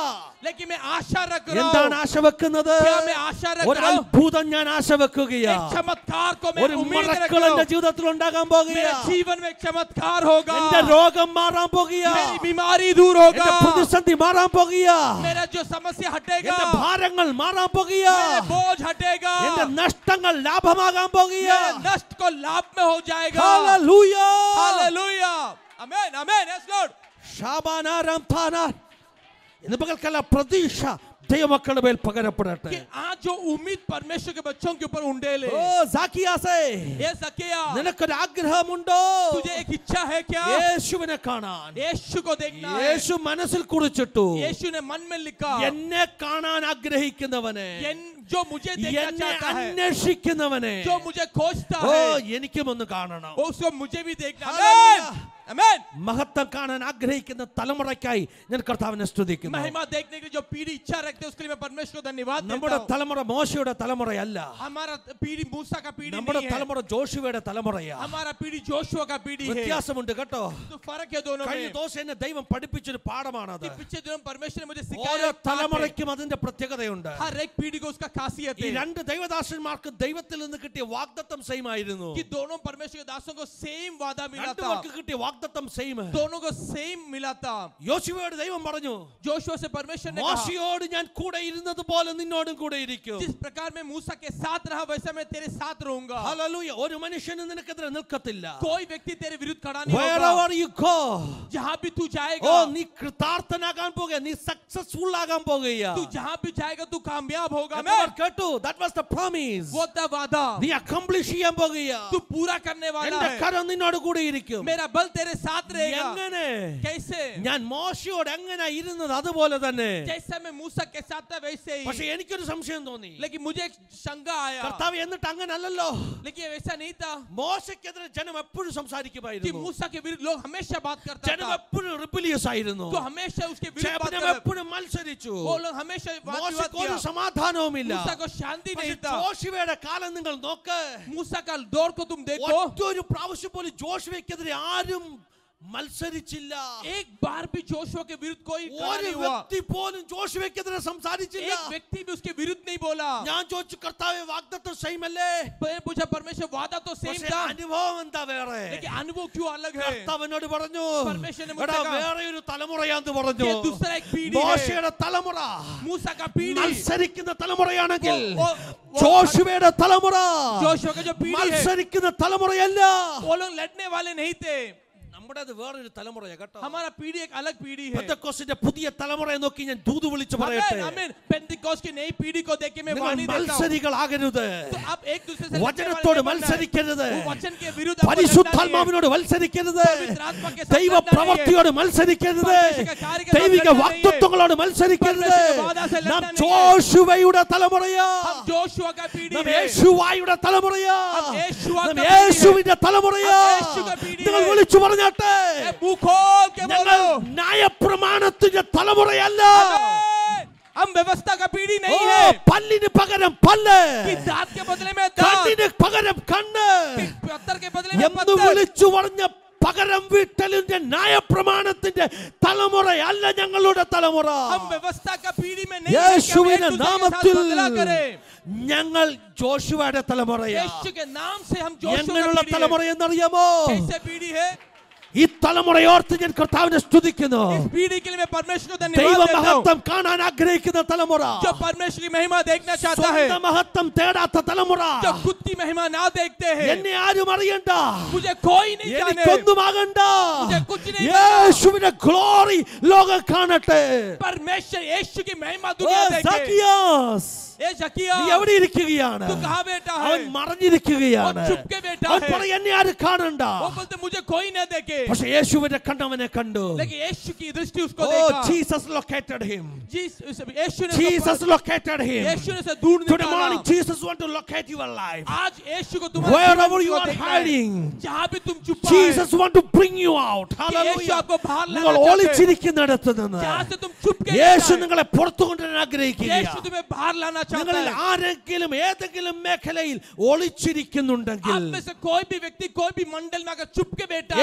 Speaker 3: लेकिन मैं आशा रख रहा
Speaker 2: എന്താണ്
Speaker 3: हूँ
Speaker 2: ആശ വെക്കുന്നത്
Speaker 3: क्या मैं आशा रख
Speaker 2: ഒരു
Speaker 3: रहा हूँ
Speaker 2: അത്ഭുതം ഞാൻ ആശ വെക്കുകയാ
Speaker 3: एक चमत्कार को मैं
Speaker 2: ഒരു
Speaker 3: उम्मीद रख
Speaker 2: മറക്കൾ
Speaker 3: रहा
Speaker 2: എന്റെ
Speaker 3: हूँ
Speaker 2: ജീവിതത്തിൽ ഉണ്ടാകാൻ
Speaker 3: मेरे
Speaker 2: പോകുകയാ
Speaker 3: जीवन में एक चमत्कार होगा
Speaker 2: എന്റെ രോഗം മാറാൻ പോകുകയാ
Speaker 3: मेरी बीमारी दूर
Speaker 2: എന്റെ
Speaker 3: होगा
Speaker 2: പ്രതിസന്ധി മാറാൻ പോകുകയാ
Speaker 3: मेरा जो समस्या हटेगा
Speaker 2: എന്റെ ഭാരങ്ങൾ മാറാൻ പോകുകയാ
Speaker 3: मेरे बोझ हटेगा
Speaker 2: എന്റെ നഷ്ടങ്ങൾ ലാഭമാകാൻ പോകുകയാ
Speaker 3: मेरे नष्ट को लाभ में हो जाएगा
Speaker 2: hallelujah
Speaker 3: hallelujah amen amen yes lord
Speaker 2: ശാബാനാരം താനാൻ ഇന്ന് പകൽക്കല്ല പ്രതീക്ഷ ദൈവമക്കളുടെ മേൽ പകരപ്പെടട്ടെ
Speaker 3: कि आज जो उम्मीद परमेश्वर के बच्चों के ऊपर उंडेले
Speaker 2: ഓ സാക്കിയാസേ
Speaker 3: ये सकिया
Speaker 2: നിനക്കൊരു ആഗ്രഹമുണ്ടോ
Speaker 3: तुझे एक इच्छा है क्या
Speaker 2: യേശുവിനെ കാണാൻ
Speaker 3: यीशु को देखना है
Speaker 2: യേശു മനസ്സിൽ കുറിച്ചിട്ടു
Speaker 3: यीशु ने मन में लिखा
Speaker 2: എന്നെ കാണാൻ ആഗ്രഹിക്കുന്നവനെ
Speaker 3: ये- जो मुझे देखना
Speaker 2: എന്നെ
Speaker 3: चाहता है
Speaker 2: അന്വേഷിക്കുന്നവനെ
Speaker 3: जो मुझे खोजता
Speaker 2: ഓ
Speaker 3: है
Speaker 2: എനിക്കും ഒന്ന് കാണണം
Speaker 3: वो उसको मुझे भी देखना
Speaker 2: हालेलुया।
Speaker 3: आमेन आमेन
Speaker 2: മഹത്വം കാണാൻ ആഗ്രഹിക്കുന്ന തലമുറയ്ക്കായി ഞാൻ കർത്താവിനെ സ്തുതിക്കുന്നു
Speaker 3: महिमा देखने की जो पीढ़ी इच्छा रखते हैं उसके लिए मैं परमेश्वर को धन्यवाद देता
Speaker 2: നമ്മുടെ
Speaker 3: हूं
Speaker 2: തലമുറ മോശയുടെ തലമുറയല്ല
Speaker 3: हमारा पीढ़ी मूसा का पीढ़ी
Speaker 2: നമ്മുടെ
Speaker 3: नहीं है
Speaker 2: തലമുറ ജോഷുവയുടെ തലമുറയാ
Speaker 3: हमारा पीढ़ी जोशुआ का पीढ़ी है
Speaker 2: വ്യത്യാസമുണ്ട് കേട്ടോ
Speaker 3: तो फर्क है दोनों
Speaker 2: കഴിഞ്ഞ
Speaker 3: में
Speaker 2: ദിവസം എന്നെ ദൈവം പഠിപ്പിച്ചൊരു പാഠമാണത്
Speaker 3: कि पिछले दिनों परमेश्वर ने मुझे
Speaker 2: ഓരോ
Speaker 3: सिखाया एक बात है।
Speaker 2: തലമുറയ്ക്കും അതിന്റെ പ്രത്യേകതയുണ്ട്
Speaker 3: हर एक पीढ़ी को उसका खासियत
Speaker 2: ഈ
Speaker 3: है
Speaker 2: രണ്ട് ദൈവദാസന്മാർക്ക് ദൈവത്തിൽ നിന്ന് കിട്ടിയ വാഗ്ദത്തം സെയിം ആയിരുന്നു
Speaker 3: कि दोनों परमेश्वर के दासों को सेम वादा मिला
Speaker 2: രണ്ടു
Speaker 3: था
Speaker 2: പേർക്ക് കിട്ടിയ വാഗ്ദത്തം സെയിം
Speaker 3: दोनों को सेम मिला था
Speaker 2: യോശുവയോട് ദൈവം പറഞ്ഞു
Speaker 3: जोशुआ से परमेश्वर ने कहा
Speaker 2: മോശയോട് ഞാൻ കൂടെ ഇരുന്നത് പോലെ നിന്നോടും കൂടെ ഇരിക്കും
Speaker 3: जिस प्रकार मैं मूसा के साथ रहा वैसा मैं तेरे साथ रहूंगा
Speaker 2: ഹല്ലേലൂയ ഒരു മനുഷ്യന് നിനക്കെതിരെ നിൽക്കത്തില്ല
Speaker 3: कोई व्यक्ति तेरे विरुद्ध खड़ा नहीं होगा
Speaker 2: wherever you go
Speaker 3: जहां भी तू
Speaker 2: ഓ
Speaker 3: जाएगा
Speaker 2: നീ കൃതാർത്ഥനാകാൻ പോകുക നീ സക്സസ്ഫുൾ ആകാൻ പോകുക
Speaker 3: तू जहां भी जाएगा तू कामयाब होगा
Speaker 2: എത്ര
Speaker 3: मैं
Speaker 2: പേർ കേട്ടു that was the promise
Speaker 3: वो था वादा
Speaker 2: നീ അക്കംപ്ലിഷ് ചെയ്യാൻ പോകുക
Speaker 3: तू पूरा करने वाला
Speaker 2: എന്റെ
Speaker 3: है
Speaker 2: കരം നിന്നോട് കൂടെ ഇരിക്കും
Speaker 3: मेरा बल तेरे साथ रहेगा
Speaker 2: എങ്ങനെ
Speaker 3: कैसे
Speaker 2: ഞാൻ മോശയോട് എങ്ങനെ ഇരുന്നത് അതുപോലെ തന്നെ
Speaker 3: जैसा मैं मूसा के साथ था वैसे
Speaker 2: പക്ഷെ
Speaker 3: ही
Speaker 2: എനിക്കൊരു സംശയം തോന്നി
Speaker 3: लेकिन मुझे एक शंका आया
Speaker 2: കർത്താവ് എന്നിട്ട് അങ്ങനല്ലല്ലോ
Speaker 3: लेकिन वैसा नहीं था
Speaker 2: മോശക്കെതിരെ ജനം എപ്പോഴും
Speaker 3: कि
Speaker 2: സംസാരിക്കുമായിരുന്നു
Speaker 3: मूसा के विरुद्ध लोग हमेशा बात करता
Speaker 2: ജനം
Speaker 3: था
Speaker 2: എപ്പോഴും റിബലിയസ് ആയിരുന്നു
Speaker 3: तो हमेशा उसके विरुद्ध बात
Speaker 2: ജനം
Speaker 3: कर
Speaker 2: എപ്പോഴും മത്സരിച്ചു
Speaker 3: वो लोग हमेशा वाद विवाद
Speaker 2: മോശക്ക് ഒരു
Speaker 3: किया
Speaker 2: സമാധാനവുമില്ല
Speaker 3: मूसा को शांति
Speaker 2: പക്ഷെ
Speaker 3: नहीं था
Speaker 2: ജോഷുവയുടെ കാലം നിങ്ങൾ നോക്ക്
Speaker 3: मूसा का दौर को तुम देखो
Speaker 2: ഒറ്റൊരു പ്രാവശ്യം പോലും ജോഷുവയ്ക്കെതിരെ ആരും മത്സരിച്ചില്ല
Speaker 3: एक बार भी जोशुआ के विरुद्ध कोई खड़ा
Speaker 2: ഒരു
Speaker 3: नहीं हुआ
Speaker 2: വ്യക്തി പോലും ജോഷുവയ്ക്കെതിരെ സംസാരിച്ചില്ല
Speaker 3: एक व्यक्ति भी उसके विरुद्ध नहीं बोला
Speaker 2: ഞാൻ ചോദിച്ചു കർത്താവ് വാഗ്ദത്തം സെയിം അല്ലേ
Speaker 3: मैंने पूछा परमेश्वर वादा तो सेम
Speaker 2: പക്ഷേ
Speaker 3: था
Speaker 2: അനുഭവം എന്താ വേറെ
Speaker 3: लेकिन अनुभव क्यों अलग है
Speaker 2: കർത്താവിനോട് പറഞ്ഞു
Speaker 3: परमेश्वर ने मुझसे
Speaker 2: എടാ
Speaker 3: कहा,
Speaker 2: വേറെ ഒരു തലമുറയാന്ന് പറഞ്ഞു
Speaker 3: ये दूसरा एक पीढ़ी है
Speaker 2: മോശയുടെ തലമുറ
Speaker 3: मूसा का पीढ़ी
Speaker 2: മത്സരിക്കുന്ന തലമുറയാണെങ്കിൽ
Speaker 3: वो- वो-
Speaker 2: ജോഷുവയുടെ തലമുറ
Speaker 3: जोशुआ का जो पीढ़ी है
Speaker 2: മത്സരിക്കുന്ന തലമുറയല്ല
Speaker 3: वो लोग लड़ने वाले नहीं थे
Speaker 2: നമ്മുടേത് വേറൊരു തലമുറയാ കേട്ടോ
Speaker 3: हमारा पीढ़ी एक अलग पीढ़ी है
Speaker 2: പെന്തക്കോസ്തിന്റെ പുതിയ തലമുറയെ നോക്കി ഞാൻ ദൂത് വിളിച്ചു പറയട്ടെ
Speaker 3: आमीन आमीन पेंटिकॉस्ट की नई पीढ़ी को देख के मैं
Speaker 2: നിങ്ങൾ
Speaker 3: वाणी देता हूं
Speaker 2: മത്സരികളാകരുത്
Speaker 3: तो आप एक दूसरे से लड़ने
Speaker 2: വചനത്തോട്
Speaker 3: वाले नहीं बनना है।
Speaker 2: മത്സരിക്കരുത്
Speaker 3: वो वचन के विरुद्ध आपको लड़ना नहीं है।
Speaker 2: പരിശുദ്ധാത്മാവിനോട് മത്സരിക്കരുത്
Speaker 3: പവിത്രാത്മ के साथ
Speaker 2: ദൈവ
Speaker 3: लड़ना नहीं है।
Speaker 2: പ്രവർത്തിയോട് മത്സരിക്കരുത്
Speaker 3: परमेश्वर के कार्य के साथ
Speaker 2: ദൈവിക
Speaker 3: लड़ना नहीं है।
Speaker 2: വാക്തത്വങ്ങളോട് മത്സരിക്കരുത്
Speaker 3: परमेश्वर के वादा से लड़ना
Speaker 2: നാം
Speaker 3: नहीं है।
Speaker 2: ജോഷുവയുടെ തലമുറയാ
Speaker 3: हम जोशुआ का पीढ़ी
Speaker 2: നാം
Speaker 3: है
Speaker 2: യേശുവായുടെ തലമുറയാ
Speaker 3: हम യേശുവാ
Speaker 2: നാം
Speaker 3: का पीढ़ी है।
Speaker 2: യേശുവിന്റെ തലമുറയാ
Speaker 3: हम യേശു का पीढ़ी
Speaker 2: നിങ്ങൾ
Speaker 3: है।
Speaker 2: വിളിച്ചു പറഞ്ഞാട്ടെ
Speaker 3: ए, मुंह खोल के
Speaker 2: ഞങ്ങൾ
Speaker 3: बोलो
Speaker 2: ന്യായപ്രമാണത്തിന്റെ തലമുറയല്ല
Speaker 3: आमीन। हम व्यवस्था का पीढ़ी
Speaker 2: ഓ,
Speaker 3: नहीं है
Speaker 2: പല്ലിന് പകരം പല്ല്
Speaker 3: कि दांत के बदले में दांत
Speaker 2: കണ്ണിന് പകരം കണ്ണ്
Speaker 3: कि पत्थर के बदले में
Speaker 2: എന്ന്
Speaker 3: पत्थर
Speaker 2: വിളിച്ചു പറഞ്ഞ പകരം വീട്ടലിന്റെ ന്യായപ്രമാണത്തിന്റെ തലമുറയല്ല ഞങ്ങളുടെ തലമുറ
Speaker 3: हम व्यवस्था का पीढ़ी में नहीं है कि हम एक
Speaker 2: യേശുവിന്റെ
Speaker 3: दूसरे के साथ
Speaker 2: നാമത്തിൽ
Speaker 3: बदला करें
Speaker 2: ഞങ്ങൾ ജോഷുവയുടെ തലമുറയാ
Speaker 3: यीशु के नाम से हम जोशुआ
Speaker 2: എങ്ങനെയുള്ള
Speaker 3: का पीढ़ी है
Speaker 2: തലമുറ എന്നറിയാമോ
Speaker 3: कैसे पीढ़ी है
Speaker 2: ഈ തലമുറയോർത്ത് ഞാൻ കർത്താവിനെ സ്തുതിക്കുന്നു
Speaker 3: इस पीढ़ी के लिए मैं परमेश्वर को धन्यवाद
Speaker 2: ദൈവ
Speaker 3: देता हूँ
Speaker 2: മഹത്വം കാണാൻ ആഗ്രഹിക്കുന്ന തലമുറ
Speaker 3: जो परमेश्वर की महिमा देखना चाहता है
Speaker 2: സ്വന്തം മഹത്വം തേടാത്ത തലമുറ
Speaker 3: जो खुद की महिमा ना देखते हैं
Speaker 2: എന്നെ ആരും അറിയണ്ട
Speaker 3: मुझे कोई नहीं जाने
Speaker 2: എനിക്കൊന്നുമാകണ്ട
Speaker 3: मुझे कुछ नहीं
Speaker 2: യേശുവിന്റെ ഗ്ലോറി ലോകം കാണട്ടെ
Speaker 3: परमेश्वर यीशु की महिमा
Speaker 2: ഓ,
Speaker 3: दुनिया देखे
Speaker 2: സക്കിയാസ്,
Speaker 3: ए जकिया
Speaker 2: നീ എവിടെ ഇരിക്കുകയാണ്
Speaker 3: तू कहाँ बैठा
Speaker 2: അവൻ
Speaker 3: है
Speaker 2: മറഞ്ഞിരിക്കുകയാണ്
Speaker 3: അവൻ ചുപ്കെ बैठा
Speaker 2: അവൻ
Speaker 3: है।
Speaker 2: പറയും എന്നെ ആരും കാണണ്ട
Speaker 3: वो बोलते मुझे कोई न देखे
Speaker 2: പക്ഷെ യേശുവിനെ കണ്ടവനെ കണ്ടു
Speaker 3: लेकिन यीशु की दृष्टि उसको
Speaker 2: ഓ
Speaker 3: देखा
Speaker 2: ജീസസ് ലൊക്കേറ്റഡ് ഹിം
Speaker 3: जीस- उस- यीशु ने
Speaker 2: ജീസസ്
Speaker 3: उसको-
Speaker 2: ലൊക്കേറ്റഡ് ഹിം
Speaker 3: यीशु ने उसे दूर
Speaker 2: Today
Speaker 3: निकाला
Speaker 2: morning Jesus want to locate your life.
Speaker 3: आज यीशु को तुम्हारे
Speaker 2: Wherever
Speaker 3: जीवन
Speaker 2: you
Speaker 3: को
Speaker 2: are
Speaker 3: देखना है।
Speaker 2: hiding,
Speaker 3: जहाँ भी तुम छुपा
Speaker 2: Jesus want to bring you out.
Speaker 3: Yeshu
Speaker 2: Hallelujah.
Speaker 3: आपको बाहर लाना
Speaker 2: നിങ്ങൾ
Speaker 3: चाहते हैं।
Speaker 2: ഒളിച്ചിരിക്കുന്നിടത്ത് നിന്ന്
Speaker 3: जहाँ से तुम छुप के
Speaker 2: യേശു
Speaker 3: रहना है।
Speaker 2: നിങ്ങളെ പുറത്തു കൊണ്ടുവരാൻ ആഗ്രഹിക്കുക
Speaker 3: यीशु तुम्हें बाहर लाना चाहता
Speaker 2: നിങ്ങളിൽ
Speaker 3: है
Speaker 2: ആരെങ്കിലും ഏതെങ്കിലും മേഖലയിൽ ഒളിച്ചിരിക്കുന്നുണ്ടെങ്കിൽ
Speaker 3: आप में से कोई भी व्यक्ति कोई भी मंडल में अगर छुप के बैठा है
Speaker 2: യേശു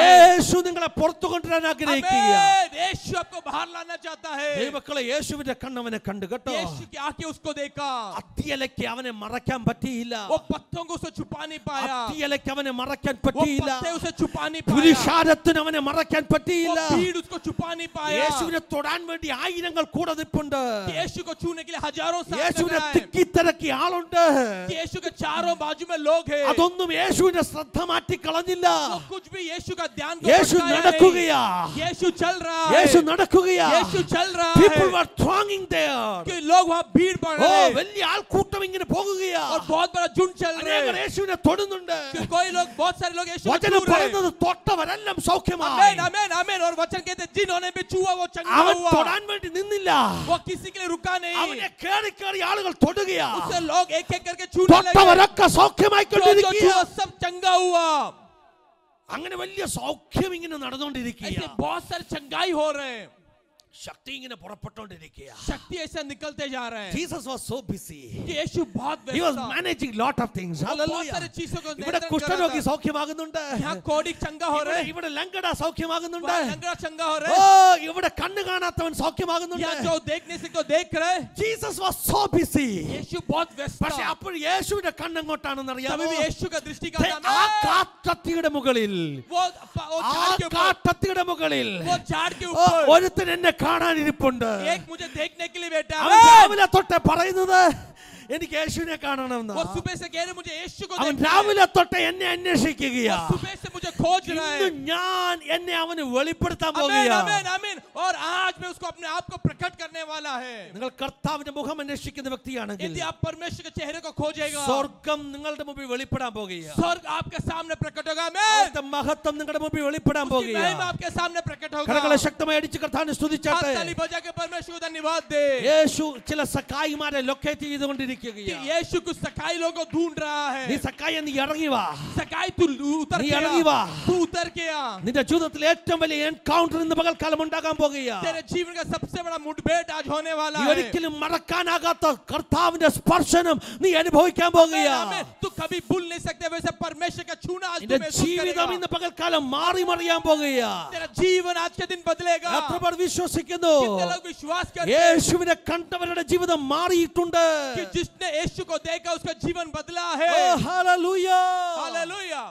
Speaker 2: യേശു നിങ്ങളെ പുറത്തു കൊണ്ടുവരാൻ ആഗ്രഹിക്കുക
Speaker 3: आमेन यीशु आपको बाहर लाना चाहता है
Speaker 2: ദൈവക്കളെ യേശുവിന്റെ കണ്ണവനെ കണ്ടു കേട്ടോ
Speaker 3: यीशु की आंखें उसको देखा
Speaker 2: അത്തിയലയ്ക്ക് അവനെ മറയ്ക്കാൻ പറ്റിയില്ല
Speaker 3: वो पत्थों को उसे छुपा नहीं पाया
Speaker 2: അത്തിയലയ്ക്ക് അവനെ മറയ്ക്കാൻ
Speaker 3: वो
Speaker 2: പറ്റിയില്ല
Speaker 3: पत्ते उसे छुपा नहीं पाया
Speaker 2: പുരുഷാരത്തിന് അവനെ മറയ്ക്കാൻ
Speaker 3: वो
Speaker 2: പറ്റിയില്ല
Speaker 3: भीड़ उसको छुपा नहीं पाया
Speaker 2: യേശുവിനെ തൊടാൻ വേണ്ടി ആയിരങ്ങൾ കൂടെ നിൽപ്പുണ്ട്
Speaker 3: यीशु को छूने के लिए हजारों साथ लग
Speaker 2: യേശുവിനെ
Speaker 3: रहा है
Speaker 2: തിക്കിത്തിരക്കി ആളുണ്ട്
Speaker 3: यीशु के चारों बाजू में लोग हैं
Speaker 2: അതൊന്നും യേശുവിന്റെ ശ്രദ്ധ മാറ്റി കളഞ്ഞില്ല
Speaker 3: वो कुछ भी यीशु का ध्यान को
Speaker 2: യേശു
Speaker 3: भटकाया नहीं।
Speaker 2: നടക്കുകയാ
Speaker 3: यीशु चल रहा
Speaker 2: യേശു
Speaker 3: है
Speaker 2: നടക്കുകയാ
Speaker 3: यीशु चल रहा
Speaker 2: പീപ്പിൾ
Speaker 3: है
Speaker 2: വർ thronging there
Speaker 3: कि लोग वहाँ भीड़ बढ़
Speaker 2: ഓ
Speaker 3: रहे हैं
Speaker 2: വലിയ ആൾക്കൂട്ടം ഇങ്ങനെ പോകുകയാ
Speaker 3: और बहुत बड़ा झुंड चल रहे
Speaker 2: അനേകർ
Speaker 3: हैं
Speaker 2: യേശുവിനെ തൊടുന്നുണ്ട്
Speaker 3: कि कोई लोग बहुत सारे लोग यीशु को
Speaker 2: വചനം
Speaker 3: छू रहे हैं
Speaker 2: പറയുന്നത് തൊട്ടവരെല്ലാം സൗഖ്യമായി
Speaker 3: आमेन आमेन आमेन और वचन कहते हैं, जिन्होंने भी छुआ वो चंगा
Speaker 2: അവൻ
Speaker 3: हुआ
Speaker 2: തൊടാൻ വേണ്ടി നിന്നില്ല
Speaker 3: वो किसी के लिए रुका नहीं
Speaker 2: അവനെ കേറി കേറി ആളുകൾ തൊടുകയാ
Speaker 3: उससे लोग एक एक करके छूने लगे
Speaker 2: തൊട്ടവരൊക്കെ
Speaker 3: जो जो
Speaker 2: സൗഖ്യമായിക്കൊണ്ടിരിക്കുക
Speaker 3: छुआ सब चंगा हुआ
Speaker 2: അങ്ങനെ വലിയ സൗഖ്യം ഇങ്ങനെ
Speaker 3: ऐसे
Speaker 2: നടന്നുകൊണ്ടിരിക്കുക
Speaker 3: बहुत सारे चंगाई हो रहे हैं
Speaker 2: ശക്തി ഇങ്ങനെ പുറപ്പെട്ടുകൊണ്ടിരിക്കുക
Speaker 3: शक्ति ऐसे निकलते जा रहे हैं
Speaker 2: ജീസസ് വാസ് സോ ബിസി
Speaker 3: कि यीशु बहुत
Speaker 2: He
Speaker 3: व्यस्त
Speaker 2: was
Speaker 3: था
Speaker 2: managing lot of things.
Speaker 3: वो बहुत
Speaker 2: Hallelujah.
Speaker 3: सारी चीजों को
Speaker 2: ഇവിടെ
Speaker 3: नियंत्रण कर
Speaker 2: കുഷ്ഠരോഗി
Speaker 3: रहा था।
Speaker 2: സൗഖ്യമാകുന്നുണ്ട്
Speaker 3: यहाँ कोड़ी चंगा हो
Speaker 2: ഇവിടെ
Speaker 3: रहे हैं
Speaker 2: ഇവിടെ ലങ്കട സൗഖ്യമാകുന്നുണ്ട്
Speaker 3: वहाँ लंगड़ा चंगा हो
Speaker 2: ഓ
Speaker 3: रहे हैं
Speaker 2: ഇവിടെ കണ്ണ് കാണാത്തവൻ
Speaker 3: यहाँ
Speaker 2: സൗഖ്യമാകുന്നുണ്ട്
Speaker 3: जो देख नहीं सकते वो देख रहे हैं
Speaker 2: Jesus was so busy
Speaker 3: Yeshu बहुत व्यस्त
Speaker 2: പക്ഷെ
Speaker 3: था
Speaker 2: അപ്പോൾ യേശുവിന്റെ കണ്ണെങ്ങോട്ടാണെന്ന് അറിയാമോ
Speaker 3: तभी भी यीशु का दृष्टि का नाम
Speaker 2: ആ
Speaker 3: है
Speaker 2: കാട്ടത്തിയുടെ മുകളിൽ
Speaker 3: वो वो
Speaker 2: ആ
Speaker 3: झाड़ के ऊपर
Speaker 2: കാട്ടത്തിയുടെ മുകളിൽ
Speaker 3: वो झाड़ के
Speaker 2: ഓ,
Speaker 3: ऊपर
Speaker 2: ഒരുത്തൻ എന്നെ കാണാനിരിപ്പുണ്ട്
Speaker 3: एक मुझे देखने के लिए बैठा
Speaker 2: അവൻ
Speaker 3: है
Speaker 2: രാവിലെ തൊട്ട് പറയുന്നത് എനിക്ക് യേശുവിനെ കാണണമെന്ന്
Speaker 3: वो सुबह से कह रहे मुझे यीशु को
Speaker 2: അവൻ
Speaker 3: देखना है।
Speaker 2: രാവിലെ തൊട്ട് എന്നെ അന്വേഷിക്കുകയാ
Speaker 3: वो सुबह से मुझे खोज रहा
Speaker 2: ഇന്ന്
Speaker 3: है
Speaker 2: ഞാൻ എന്നെ അവന് വെളിപ്പെടുത്താൻ
Speaker 3: आमीन
Speaker 2: പോകുകയാ
Speaker 3: आमीन आमीन और आज मैं उसको अपने आप को प्रकट करने वाला है
Speaker 2: നിങ്ങൾ കർത്താവിന്റെ മുഖം അന്വേഷിക്കുന്ന വ്യക്തിയാണെങ്കിൽ
Speaker 3: यदि आप परमेश्वर के चेहरे को खोजेगा
Speaker 2: സ്വർഗം നിങ്ങളുടെ മുമ്പിൽ വെളിപ്പെടാൻ പോകുകയാ
Speaker 3: स्वर्ग आपके सामने प्रकट होगा आमीन
Speaker 2: അവിടുത്തെ മഹത്വം നിങ്ങളുടെ മുമ്പിൽ വെളിപ്പെടാൻ
Speaker 3: उसकी
Speaker 2: പോകുകയാ
Speaker 3: महिमा आपके सामने प्रकट होगा
Speaker 2: കരകളെ ശക്തമായി അടിച്ച് കർത്താവിനെ
Speaker 3: हाथ
Speaker 2: സ്തുതിച്ചാട്ടെ
Speaker 3: ताली बजा के परमेश्वर को धन्यवाद दे
Speaker 2: യേശു ചില സക്കായിമാരെ ലൊക്കേറ്റ്
Speaker 3: कि
Speaker 2: ചെയ്തുകൊണ്ടിരിക്കുകയാ
Speaker 3: यीशु कुछ सकाई लोगों को ढूंढ रहा
Speaker 2: നീ
Speaker 3: है
Speaker 2: സക്കായ നീ ഇറങ്ങി വാ
Speaker 3: सकाई तू उतर
Speaker 2: നീ
Speaker 3: के
Speaker 2: ഇറങ്ങി
Speaker 3: आ
Speaker 2: വാ.
Speaker 3: तू उतर के आ
Speaker 2: നിന്റെ ജീവിതത്തിൽ ഏറ്റവും വലിയ എൻകൗണ്ടർ ഇന്ന് പകൽക്കാലം ഉണ്ടാകാൻ പോകുകയാ
Speaker 3: तेरे जीवन का सबसे बड़ा मुठभेड़ आज होने वाला
Speaker 2: നീ
Speaker 3: है
Speaker 2: ഒരിക്കലും മറക്കാനാകാത്ത കർത്താവിന്റെ സ്പർശനം നീ അനുഭവിക്കാൻ
Speaker 3: आमीन,
Speaker 2: പോകുകയാ
Speaker 3: आमीन। तू कभी भूल नहीं सकते वैसे परमेश्वर का छूना आज तू
Speaker 2: നിന്റെ
Speaker 3: महसूस
Speaker 2: ജീവിതം
Speaker 3: करेगा।
Speaker 2: ഇന്ന് പകൽക്കാലം മാറി മറിയാൻ പോകുകയാ
Speaker 3: तेरा जीवन आज के दिन बदलेगा
Speaker 2: എത്ര പേർ വിശ്വസിക്കുന്നു
Speaker 3: कितने लोग विश्वास करते हैं
Speaker 2: യേശുവിനെ കണ്ടവരുടെ ജീവിതം മാറിയിട്ടുണ്ട്
Speaker 3: कि जिसने यीशु को देखा उसका जीवन बदला
Speaker 2: ഓ,
Speaker 3: है
Speaker 2: ഹല്ലേലൂയ.
Speaker 3: हालेलुया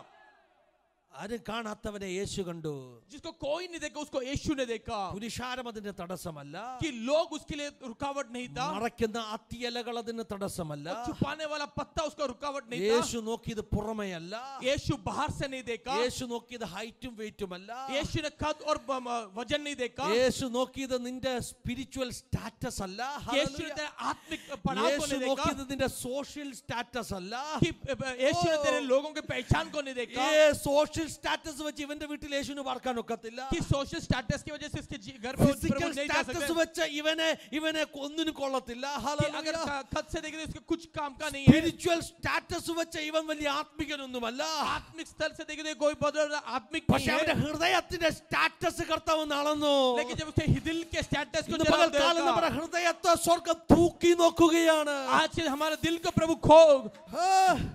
Speaker 2: ആരും കാണാത്തവനെ യേശു കണ്ടു
Speaker 3: जिसको कोई नहीं देखा उसको यीशु ने देखा
Speaker 2: പുരുഷാരം അതിന്റെ തടസ്സമല്ല
Speaker 3: कि लोग उसके लिए रुकावट नहीं था
Speaker 2: മറയ്ക്കുന്ന അത്തിയലകൾ അതിന് തടസ്സമല്ല
Speaker 3: और छुपाने वाला पत्ता उसका रुकावट नहीं था
Speaker 2: യേശു നോക്കിയത് പുറമെയല്ല
Speaker 3: यीशु बाहर से नहीं देखा
Speaker 2: യേശു നോക്കിയത് ഹൈറ്റും വെയിറ്റും അല്ല
Speaker 3: यीशु ने कद और ब- म- वजन नहीं देखा
Speaker 2: യേശു നോക്കിയത് നിന്റെ സ്പിരിച്വൽ സ്റ്റാറ്റസ് അല്ല
Speaker 3: यीशु ने तेरे आत्मिक पड़ाव को
Speaker 2: യേശു
Speaker 3: नहीं देखा
Speaker 2: നോക്കിയത് നിന്റെ സോഷ്യൽ സ്റ്റാറ്റസ് അല്ല
Speaker 3: कि अ, यीशु ने तेरे लोगों के पहचान को नहीं देखा
Speaker 2: സോഷ്യൽ സ്റ്റാറ്റസ് വെച്ച് ഇവന്റെ വീട്ടിൽ യേശുവിന് പാർക്കാൻ ഒക്കത്തില്ല
Speaker 3: कि सोशल स्टेटस की वजह से इसके जी- घर पे उस
Speaker 2: ഫിസിക്കൽ
Speaker 3: प्रभु नहीं जा
Speaker 2: സ്റ്റാറ്റസ്
Speaker 3: सकते
Speaker 2: വെച്ച് ഇവനെ ഇവനെ ഒന്നിനും കൊള്ളത്തില്ല
Speaker 3: कि अगर ख- खत से देखें तो इसका कुछ काम का नहीं है
Speaker 2: സ്പിരിച്വൽ സ്റ്റാറ്റസ് വെച്ച് ഇവൻ വലിയ ആത്മികനൊന്നുമല്ല
Speaker 3: आत्मिक स्तर से देखें तो ये कोई बदल आत्मिक
Speaker 2: പക്ഷെ
Speaker 3: नहीं
Speaker 2: അവന്റെ
Speaker 3: है
Speaker 2: ഹൃദയത്തിന്റെ സ്റ്റാറ്റസ് കർത്താവ് നടന്നു
Speaker 3: लेकिन जब उसके दिल के स्टेटस को
Speaker 2: ഇന്ന്
Speaker 3: जरा
Speaker 2: പകൽക്കാലം
Speaker 3: देखा,
Speaker 2: നമ്മുടെ ഹൃദയത്തെ സ്വർഗം തൂക്കി നോക്കുകയാണ്
Speaker 3: आज से हमारे दिल को प्रभु खो
Speaker 2: ആ,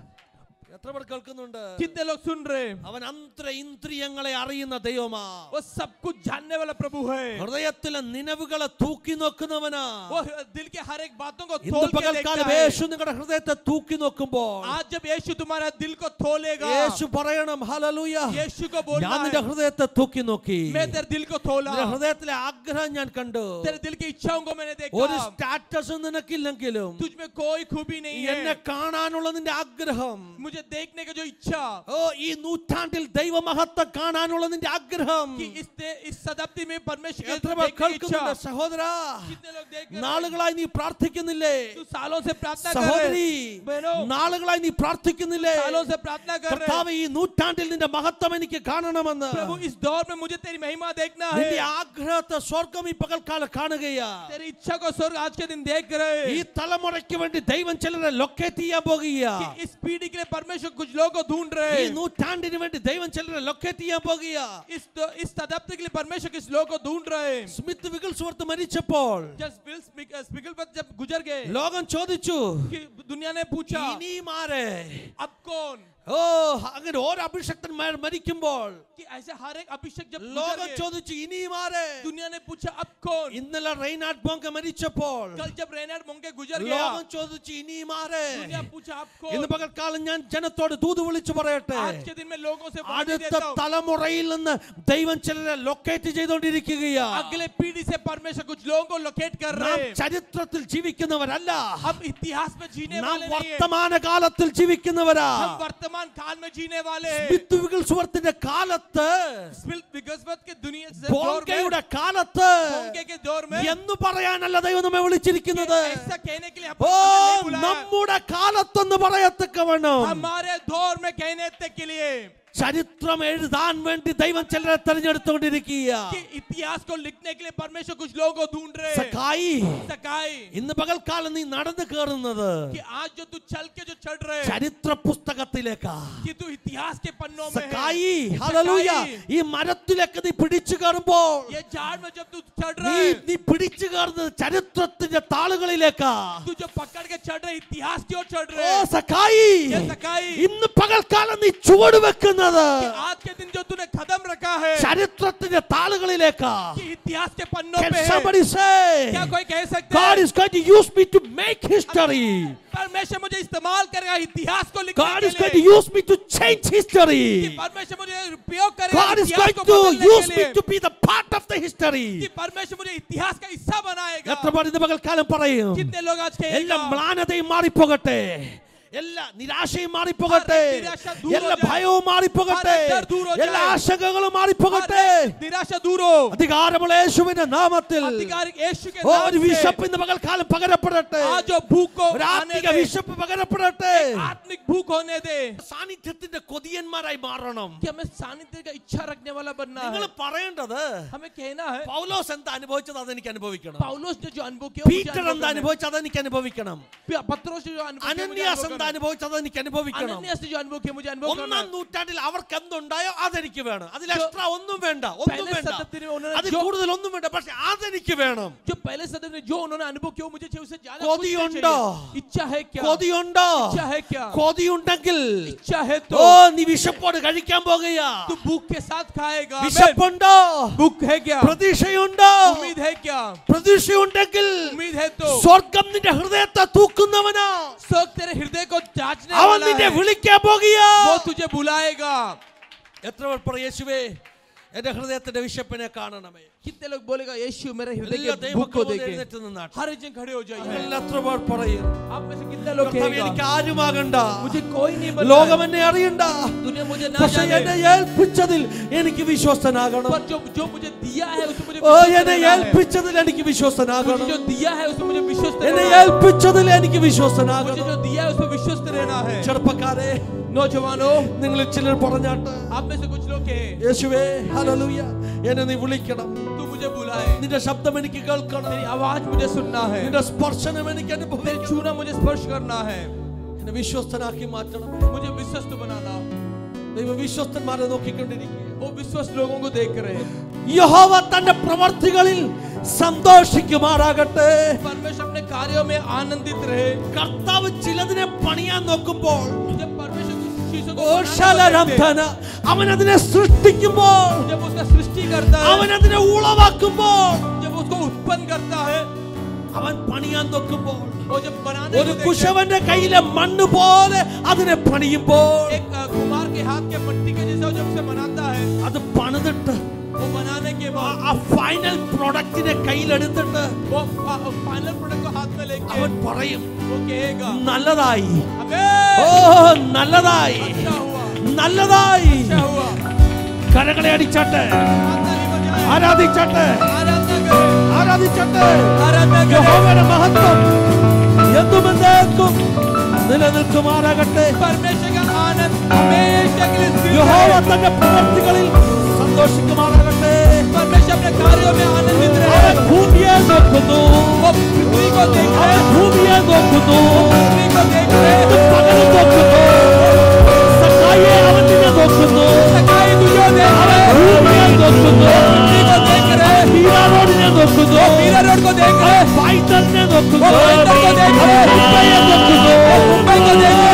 Speaker 2: എത്ര പേർ കേൾക്കുന്നുണ്ട്
Speaker 3: कितने लोग सुन रहे हैं?
Speaker 2: അവൻ അന്ത്ര ഇന്ദ്രിയങ്ങളെ അറിയുന്ന ദൈവമാ
Speaker 3: वो सब कुछ जानने वाला प्रभु है
Speaker 2: ഹൃദയത്തിലെ നിലവുകളെ തൂക്കി നോക്കുന്നവനാ
Speaker 3: वो दिल के हर एक बातों को
Speaker 2: ഇന്ന്
Speaker 3: तोल के
Speaker 2: പകൽക്കാലം
Speaker 3: देखता है
Speaker 2: യേശു നിങ്ങളുടെ ഹൃദയത്തെ തൂക്കി നോക്കുമ്പോൾ
Speaker 3: आज जब यीशु तुम्हारा दिल को तोलेगा
Speaker 2: യേശു പറയണം ഹലലൂയ
Speaker 3: यीशु को बोलना
Speaker 2: ഞാൻ നിന്റെ
Speaker 3: है
Speaker 2: ഹൃദയത്തെ തൂക്കി നോക്കി
Speaker 3: मैं तेरे दिल को तोला
Speaker 2: നിന്റെ ഹൃദയത്തിലെ ആഗ്രഹം ഞാൻ കണ്ടു
Speaker 3: तेरे दिल की इच्छाओं को मैंने
Speaker 2: ഒരു
Speaker 3: देखा
Speaker 2: സ്റ്റാറ്റസ് നിനക്കില്ലെങ്കിലും
Speaker 3: तुझ में कोई खूबी नहीं
Speaker 2: എന്നെ
Speaker 3: है
Speaker 2: കാണാനുള്ള നിന്റെ ആഗ്രഹം
Speaker 3: मुझे देखने का जो इच्छा
Speaker 2: ഓ ഈ നൂറ്റാണ്ടിൽ ദൈവമഹത്വം കാണാനുള്ള നിന്റെ ആഗ്രഹം
Speaker 3: कि इस दे- इस शताब्दी में परमेश्वर
Speaker 2: എത്ര
Speaker 3: की
Speaker 2: പേർ
Speaker 3: देखने की इच्छा
Speaker 2: കേൾക്കുന്നുണ്ട് സഹോദര
Speaker 3: कितने लोग देख रहे हैं?
Speaker 2: നാളുകളായി നീ പ്രാർത്ഥിക്കുന്നില്ലേ
Speaker 3: तू सालों से प्रार्थना कर
Speaker 2: സഹോദരി
Speaker 3: रहे बहनों
Speaker 2: നാളുകളായി നീ പ്രാർത്ഥിക്കുന്നില്ലേ
Speaker 3: सालों से प्रार्थना कर रहे
Speaker 2: കർത്താവ് ഈ നൂറ്റാണ്ടിൽ നിന്റെ മഹത്വം എനിക്ക് കാണണമെന്ന്
Speaker 3: प्रभु इस दौर में मुझे तेरी महिमा देखना है
Speaker 2: നിന്റെ ആഗ്രഹത്തെ സ്വർഗം ഈ പകൽക്കാലം കാണുകയാ
Speaker 3: तेरी इच्छा को स्वर्ग आज के दिन देख रहे
Speaker 2: ഈ
Speaker 3: हैं
Speaker 2: തലമുറയ്ക്ക് വേണ്ടി ദൈവം ചിലരെ ലൊക്കേറ്റ് ചെയ്യാൻ പോകുകയാ
Speaker 3: कि इस पीढ़ी के लिए परमेश्वर कुछ लोगों को ढूंढ रहे
Speaker 2: ഈ
Speaker 3: हैं
Speaker 2: നൂറ്റാണ്ടിന് വേണ്ടി ദൈവം ചിലരെ ലൊക്കേറ്റ് ചെയ്യാൻ പോകുകയാ
Speaker 3: इस दो- इस शताब्दी के लिए परमेश्वर किस लोगों को ढूंढ रहे हैं
Speaker 2: സ്മിത്ത് വിഗിൾസ്വർത്ത് മരിച്ചപ്പോൾ
Speaker 3: जब बिल स्पिगल पर जब गुजर गए
Speaker 2: ലോകം ചോദിച്ചു
Speaker 3: कि दुनिया ने पूछा
Speaker 2: ഇനിയും ആരെ
Speaker 3: अब कौन
Speaker 2: ഓ അങ്ങനെ ഓരോ അഭിഷക്തന്മാർ മരിക്കുമ്പോൾ
Speaker 3: कि ऐसे हर एक अभिषेक जब गुजर
Speaker 2: ലോകം
Speaker 3: गए,
Speaker 2: ചോദിച്ചു ഇനിയും ആരെ
Speaker 3: दुनिया ने पूछा अब कौन
Speaker 2: ഇന്നലെ റെയ്നാഡ് ബോങ്ക മരിച്ചപ്പോൾ
Speaker 3: कल जब रेनाड मोंगे गुजर गया
Speaker 2: ലോകം ചോദിച്ചു ഇനിയും ആരെ
Speaker 3: दुनिया पूछा अब
Speaker 2: ഇന്ന്
Speaker 3: कौन
Speaker 2: പകൽക്കാലം ഞാൻ ജനത്തോട് ദൂത് വിളിച്ചു പറയട്ടെ
Speaker 3: आज के दिन में लोगों से वाणी
Speaker 2: അടുത്ത
Speaker 3: देता हूं,
Speaker 2: തലമുറയിൽ നിന്ന് ദൈവം ചിലരെ ലൊക്കേറ്റ് ചെയ്തുകൊണ്ടിരിക്കുകയാ
Speaker 3: अगले पीढ़ी से परमेश्वर कुछ लोगों को लोकेट कर
Speaker 2: നാം
Speaker 3: रहे हैं
Speaker 2: ചരിത്രത്തിൽ ജീവിക്കുന്നവരല്ല
Speaker 3: हम इतिहास में जीने
Speaker 2: നാം
Speaker 3: वाले नहीं हैं
Speaker 2: വർത്തമാന കാലത്തിൽ ജീവിക്കുന്നവരാ
Speaker 3: हम वर्तमान काल में जीने वाले हैं
Speaker 2: സ്മിത്ത് വിഗിൾസ്വർത്തിന്റെ കാലത്ത്
Speaker 3: स्मिथ विगसवत के दुनिया से दौर में
Speaker 2: ബോങ്കയുടെ കാലത്ത്
Speaker 3: बोंगे के दौर में
Speaker 2: എന്ന് പറയാനല്ല ദൈവം നമ്മെ വിളിച്ചിരിക്കുന്നത്
Speaker 3: ऐसा कहने के लिए
Speaker 2: ഓ
Speaker 3: हमको नहीं बुलाया
Speaker 2: നമ്മുടെ കാലത്തെന്ന് പറയത്തക്കവണ്ണം
Speaker 3: हमारे दौर में कहने तक के लिए
Speaker 2: ചരിത്രം എഴുതാൻ വേണ്ടി ദൈവം ചിലരെ തെരഞ്ഞെടുത്തുകൊണ്ടിരിക്കുക
Speaker 3: कि इतिहास को लिखने के लिए परमेश्वर कुछ लोगों को ढूंढ रहे हैं
Speaker 2: സഖായി
Speaker 3: सकाई
Speaker 2: ഇന്ന് പകൽക്കാലം നീ നടന്നു കയറുന്നത്
Speaker 3: कि आज जो तू चल के जो चढ़ रहे हैं
Speaker 2: ചരിത്ര പുസ്തകത്തിലേക്കാ
Speaker 3: कि तू इतिहास के पन्नों में है
Speaker 2: സഖായി ഹല്ലേലൂയ ഈ മരത്തിലേക്ക് നീ പിടിച്ചു കയറുമ്പോൾ
Speaker 3: ये झाड़ में जब तू चढ़
Speaker 2: നീ
Speaker 3: रहा है
Speaker 2: നീ പിടിച്ചു കയറുന്നത് ചരിത്രത്തിന്റെ താളുകളിലേക്കാ
Speaker 3: तू जो पकड़ के चढ़ रहे इतिहास की ओर चढ़
Speaker 2: ഓ
Speaker 3: रहे हैं
Speaker 2: സഖായി
Speaker 3: ये सकाई
Speaker 2: ഇന്ന് പകൽക്കാലം നീ ചുവട് വെക്കുന്നത്
Speaker 3: कि आज के दिन जो तूने कदम रखा है
Speaker 2: ചരിത്രത്തിന്റെ താളുകളിലേക്കാ
Speaker 3: कि इतिहास के पन्नों
Speaker 2: Can
Speaker 3: पे है
Speaker 2: somebody say
Speaker 3: क्या कोई कह सकते
Speaker 2: God
Speaker 3: हैं
Speaker 2: is going to use me to make history.
Speaker 3: परमेश्वर मुझे इस्तेमाल करेगा इतिहास को लिखने
Speaker 2: God
Speaker 3: के
Speaker 2: is going to
Speaker 3: लिए
Speaker 2: use me to change
Speaker 3: कि
Speaker 2: history.
Speaker 3: परमेश्वर मुझे उपयोग करेगा
Speaker 2: God is
Speaker 3: इतिहास
Speaker 2: going
Speaker 3: को
Speaker 2: to
Speaker 3: बदलने
Speaker 2: use
Speaker 3: के
Speaker 2: me
Speaker 3: लिए
Speaker 2: to be the part of the
Speaker 3: कि
Speaker 2: history.
Speaker 3: परमेश्वर मुझे इतिहास का हिस्सा बनाएगा
Speaker 2: എത്ര പേർ ഇന്ന് പകൽക്കാലം പറയും
Speaker 3: कितने लोग आज
Speaker 2: എല്ലാ
Speaker 3: कहेगा
Speaker 2: മ്ലാനതയും മാറിപ്പോകട്ടെ എല്ലാ നിരാശയും മാറിപ്പോകട്ടെ
Speaker 3: हर निराशा दूर हो
Speaker 2: എല്ലാ
Speaker 3: जाए।
Speaker 2: ഭയവും മാറിപ്പോകട്ടെ
Speaker 3: हर डर दूर हो
Speaker 2: എല്ലാ
Speaker 3: जाए।
Speaker 2: ആശങ്കകളും മാറിപ്പോകട്ടെ
Speaker 3: निराशा दूर हो
Speaker 2: അധികാരമുള്ള യേശുവിന്റെ നാമത്തിൽ
Speaker 3: अधिकारिक यीशु के
Speaker 2: ഓ,
Speaker 3: नाम
Speaker 2: ഒരു
Speaker 3: से
Speaker 2: വിശപ്പ് ഇന്ന് പകൽക്കാലം പകരപ്പെടട്ടെ
Speaker 3: आज जो भूख को
Speaker 2: ഒരു
Speaker 3: आने
Speaker 2: ആത്മിക
Speaker 3: दे
Speaker 2: വിശപ്പ് പകരപ്പെടട്ടെ
Speaker 3: आत्मिक भूख होने दे
Speaker 2: സാന്നിധ്യത്തിന്റെ കൊതിയന്മാരായി മാറണം
Speaker 3: कि हमें सानिध्य का इच्छा रखने वाला बनना
Speaker 2: നിങ്ങൾ
Speaker 3: है
Speaker 2: പറയേണ്ടത്
Speaker 3: हमें कहना है
Speaker 2: പൗലോസ് എന്താ അനുഭവിച്ചത് അതെനിക്ക് അനുഭവിക്കണം
Speaker 3: पौलुस ने जो अनुभव किया मुझे
Speaker 2: പീറ്റർ
Speaker 3: अनुभव
Speaker 2: എന്താ
Speaker 3: करना है।
Speaker 2: അനുഭവിച്ചത് അതെനിക്ക് അനുഭവിക്കണം
Speaker 3: पत्रोस ने जो अनुभव किया मुझे
Speaker 2: അനന്യാസ്
Speaker 3: अनुभव
Speaker 2: എന്താ
Speaker 3: करना है।
Speaker 2: അനുഭവിച്ചത് അതെനിക്ക് അനുഭവിക്കണം
Speaker 3: अनन्यास ने जो अनुभव किया मुझे अनुभव करना
Speaker 2: ഒന്നാം
Speaker 3: है
Speaker 2: നൂറ്റാണ്ടിൽ അവർക്ക് എന്തുണ്ടായോ അതെനിക്ക് വേണം അതിൽ എക്സ്ട്രാ ഒന്നും വേണ്ട ഒന്നും
Speaker 3: पहले
Speaker 2: വേണ്ട
Speaker 3: शताब्दी में उन्होंने
Speaker 2: അത്
Speaker 3: जो
Speaker 2: കൂടുതൽ ഒന്നും വേണ്ട പക്ഷെ അതെനിക്ക് വേണം
Speaker 3: जो पहले सदन में जो उन्होंने अनुभव किया वो मुझे चाहिए उससे ज्यादा कुछ
Speaker 2: कोदी
Speaker 3: नहीं
Speaker 2: उंडो।
Speaker 3: चाहिए। इच्छा है क्या
Speaker 2: കൊതിയുണ്ടോ
Speaker 3: इच्छा है क्या
Speaker 2: കൊതിയുണ്ടെങ്കിൽ
Speaker 3: इच्छा है तो
Speaker 2: ഓ നീ വിശപ്പോട് കഴിക്കാൻ പോകുകയാ
Speaker 3: तू भूख के साथ खाएगा Amen.
Speaker 2: വിശപ്പുണ്ടോ
Speaker 3: भूख है क्या
Speaker 2: പ്രതീക്ഷയുണ്ടോ
Speaker 3: उम्मीद है क्या
Speaker 2: പ്രതീക്ഷയുണ്ടെങ്കിൽ
Speaker 3: उम्मीद है तो
Speaker 2: സ്വർഗം നിന്റെ ഹൃദയത്തെ തൂക്കുന്നവനാ
Speaker 3: शोक तेरे हृदय को जांचने
Speaker 2: അവൻ
Speaker 3: वाला
Speaker 2: നിന്നെ
Speaker 3: है
Speaker 2: വിളിക്കാൻ പോകുകയാ
Speaker 3: वो तुझे बुलाएगा
Speaker 2: എത്ര പേർ പറയും യേശുവേ എന്റെ ഹൃദയത്തിന്റെ വിശപ്പിനെ കാണണമേ
Speaker 3: कितने लोग बोलेगा यीशु मेरे हृदय
Speaker 2: എല്ലാ
Speaker 3: के भूख को
Speaker 2: ദൈവക്രമം
Speaker 3: देखे
Speaker 2: എഴുന്നേറ്റ് നിന്നാട്ടെ
Speaker 3: हर एक जन खड़े हो जाइए
Speaker 2: എല്ലാ എത്ര പേർ പറയും
Speaker 3: आप में से कितने लोग
Speaker 2: കർത്താവേ,
Speaker 3: कहेगा
Speaker 2: എനിക്ക് ആരുമാകണ്ട
Speaker 3: मुझे कोई नहीं बनना
Speaker 2: ലോകം
Speaker 3: है।
Speaker 2: എന്നെ അറിയണ്ട
Speaker 3: दुनिया मुझे ना
Speaker 2: പക്ഷെ
Speaker 3: जाने
Speaker 2: എന്നെ ഏൽപ്പിച്ചതിൽ എനിക്ക് വിശ്വസ്തനാകണം
Speaker 3: पर जो जो मुझे दिया है उसमें मुझे
Speaker 2: ഓ
Speaker 3: विश्वस्त
Speaker 2: എന്നെ
Speaker 3: रहना है।
Speaker 2: ഏൽപ്പിച്ചതിൽ എനിക്ക്
Speaker 3: मुझे
Speaker 2: വിശ്വസ്തനാകണം
Speaker 3: जो दिया है उसमें मुझे विश्वस्त
Speaker 2: എന്നെ
Speaker 3: रहना है
Speaker 2: ഏൽപ്പിച്ചതിൽ എനിക്ക്
Speaker 3: मुझे
Speaker 2: വിശ്വസ്തനാകണം
Speaker 3: जो दिया है उसमें विश्वस्त रहना है
Speaker 2: ചെറുപ്പക്കാരെ
Speaker 3: नौजवानों
Speaker 2: നിങ്ങൾ ചിലർ പറഞ്ഞാട്ട്
Speaker 3: आप में से कुछ लोग कहे
Speaker 2: യേശുവേ ഹല്ലേലൂയ എന്നെ നീ വിളിക്കണം
Speaker 3: तू मुझे बुलाए
Speaker 2: നിന്റെ ശബ്ദം എനിക്ക് കേൾക്കണം
Speaker 3: तेरी आवाज मुझे सुनना है
Speaker 2: നിന്റെ സ്പർശനം എനിക്ക്
Speaker 3: तेरे
Speaker 2: അനുഭവിക്കണം
Speaker 3: छूना मुझे स्पर्श करना है
Speaker 2: എന്നെ വിശ്വസ്തനാക്കി മാറ്റണം
Speaker 3: मुझे विश्वस्त बनाना
Speaker 2: ദൈവ വിശ്വസ്തന്മാരെ നോക്കിക്കൊണ്ടിരിക്കുക
Speaker 3: वो विश्वस्त लोगों को देख रहे हैं
Speaker 2: യഹോവ തന്റെ പ്രവർത്തികളിൽ സന്തോഷിക്കുമാറാകട്ടെ
Speaker 3: परमेश्वर अपने कार्यों में आनंदित रहे
Speaker 2: കർത്താവ് ചിലതിനെ പണിയാൻ നോക്കുമ്പോൾ
Speaker 3: जब परमेश्वर कुछ चीजों को
Speaker 2: ഓ
Speaker 3: बनाना देखते
Speaker 2: ശാലരംധന, അവൻ അതിനെ സൃഷ്ടിക്കുമ്പോൾ
Speaker 3: हैं, जब उसका सृष्टि करता है
Speaker 2: അവൻ അതിനെ ഉളവാക്കുമ്പോൾ
Speaker 3: जब उसको उत्पन्न करता है
Speaker 2: അവൻ പണിയാൻ നോക്കുമ്പോൾ
Speaker 3: वो जब बनाने
Speaker 2: ഒരു
Speaker 3: को देखते हैं,
Speaker 2: കുശവന്റെ കയ്യിലെ മണ്ണ് പോലെ അതിനെ പണിയുമ്പോൾ
Speaker 3: एक अ, कुमार के हाथ के मट्टी के जैसा जब उसे बनाता है
Speaker 2: അത് പണിതിട്ട്
Speaker 3: वो बनाने के
Speaker 2: ആ-
Speaker 3: बाद
Speaker 2: ആ ഫൈനൽ പ്രൊഡക്റ്റിനെ കയ്യിലെടുത്തിട്ട്
Speaker 3: वो फाइनल प्रोडक्ट को हाथ में लेके
Speaker 2: അവൻ പറയും
Speaker 3: वो कहेगा
Speaker 2: നല്ലതായി
Speaker 3: हमें
Speaker 2: ഓ നല്ലതായി
Speaker 3: अच्छा हुआ
Speaker 2: നല്ലതായി
Speaker 3: अच्छा हुआ
Speaker 2: കരകളെ അടിച്ചാട്ടെ
Speaker 3: ताली बजाए
Speaker 2: ആരാധിച്ചാട്ടെ
Speaker 3: आराधना करें
Speaker 2: ആരാധിച്ചാട്ടെ
Speaker 3: आराधना करें
Speaker 2: യഹോവയുടെ മഹത്വം എന്നും എന്നേക്കും നിലനിൽക്കുമാറാകട്ടെ
Speaker 3: परमेश्वर का आनंद हमेशा के लिए स्थिर
Speaker 2: യഹോവ
Speaker 3: रहे।
Speaker 2: തന്റെ പ്രവർത്തികളിൽ സന്തോഷിക്കുമാറാകട്ടെ
Speaker 3: परमेश्वर अपने कार्यों में आनंदित रहे
Speaker 2: അവൻ ഭൂമിയെ നോക്കുന്നു
Speaker 3: वो पृथ्वी को देख रहे
Speaker 2: അവൻ
Speaker 3: हैं
Speaker 2: ഭൂമിയെ നോക്കുന്നു
Speaker 3: पृथ्वी को देख रहे हैं
Speaker 2: പകലും നോക്കുന്നു സഖായെ അവൻ നിന്നെ നോക്കുന്നു
Speaker 3: सकाई तुझे देख
Speaker 2: അവൻ
Speaker 3: रहे हैं
Speaker 2: ഭൂമിയെ നോക്കുന്നു
Speaker 3: पृथ्वी को देख रहे हैं
Speaker 2: ഹീരാറോഡിനെ നോക്കുന്നു
Speaker 3: मीरा रोड को देख रहे हैं
Speaker 2: പൈതലിനെ നോക്കുന്നു
Speaker 3: वो पैदल को देख रहे
Speaker 2: അവൻ മുംബൈയെ നോക്കുന്നു
Speaker 3: हैं मुंबई को देख रहे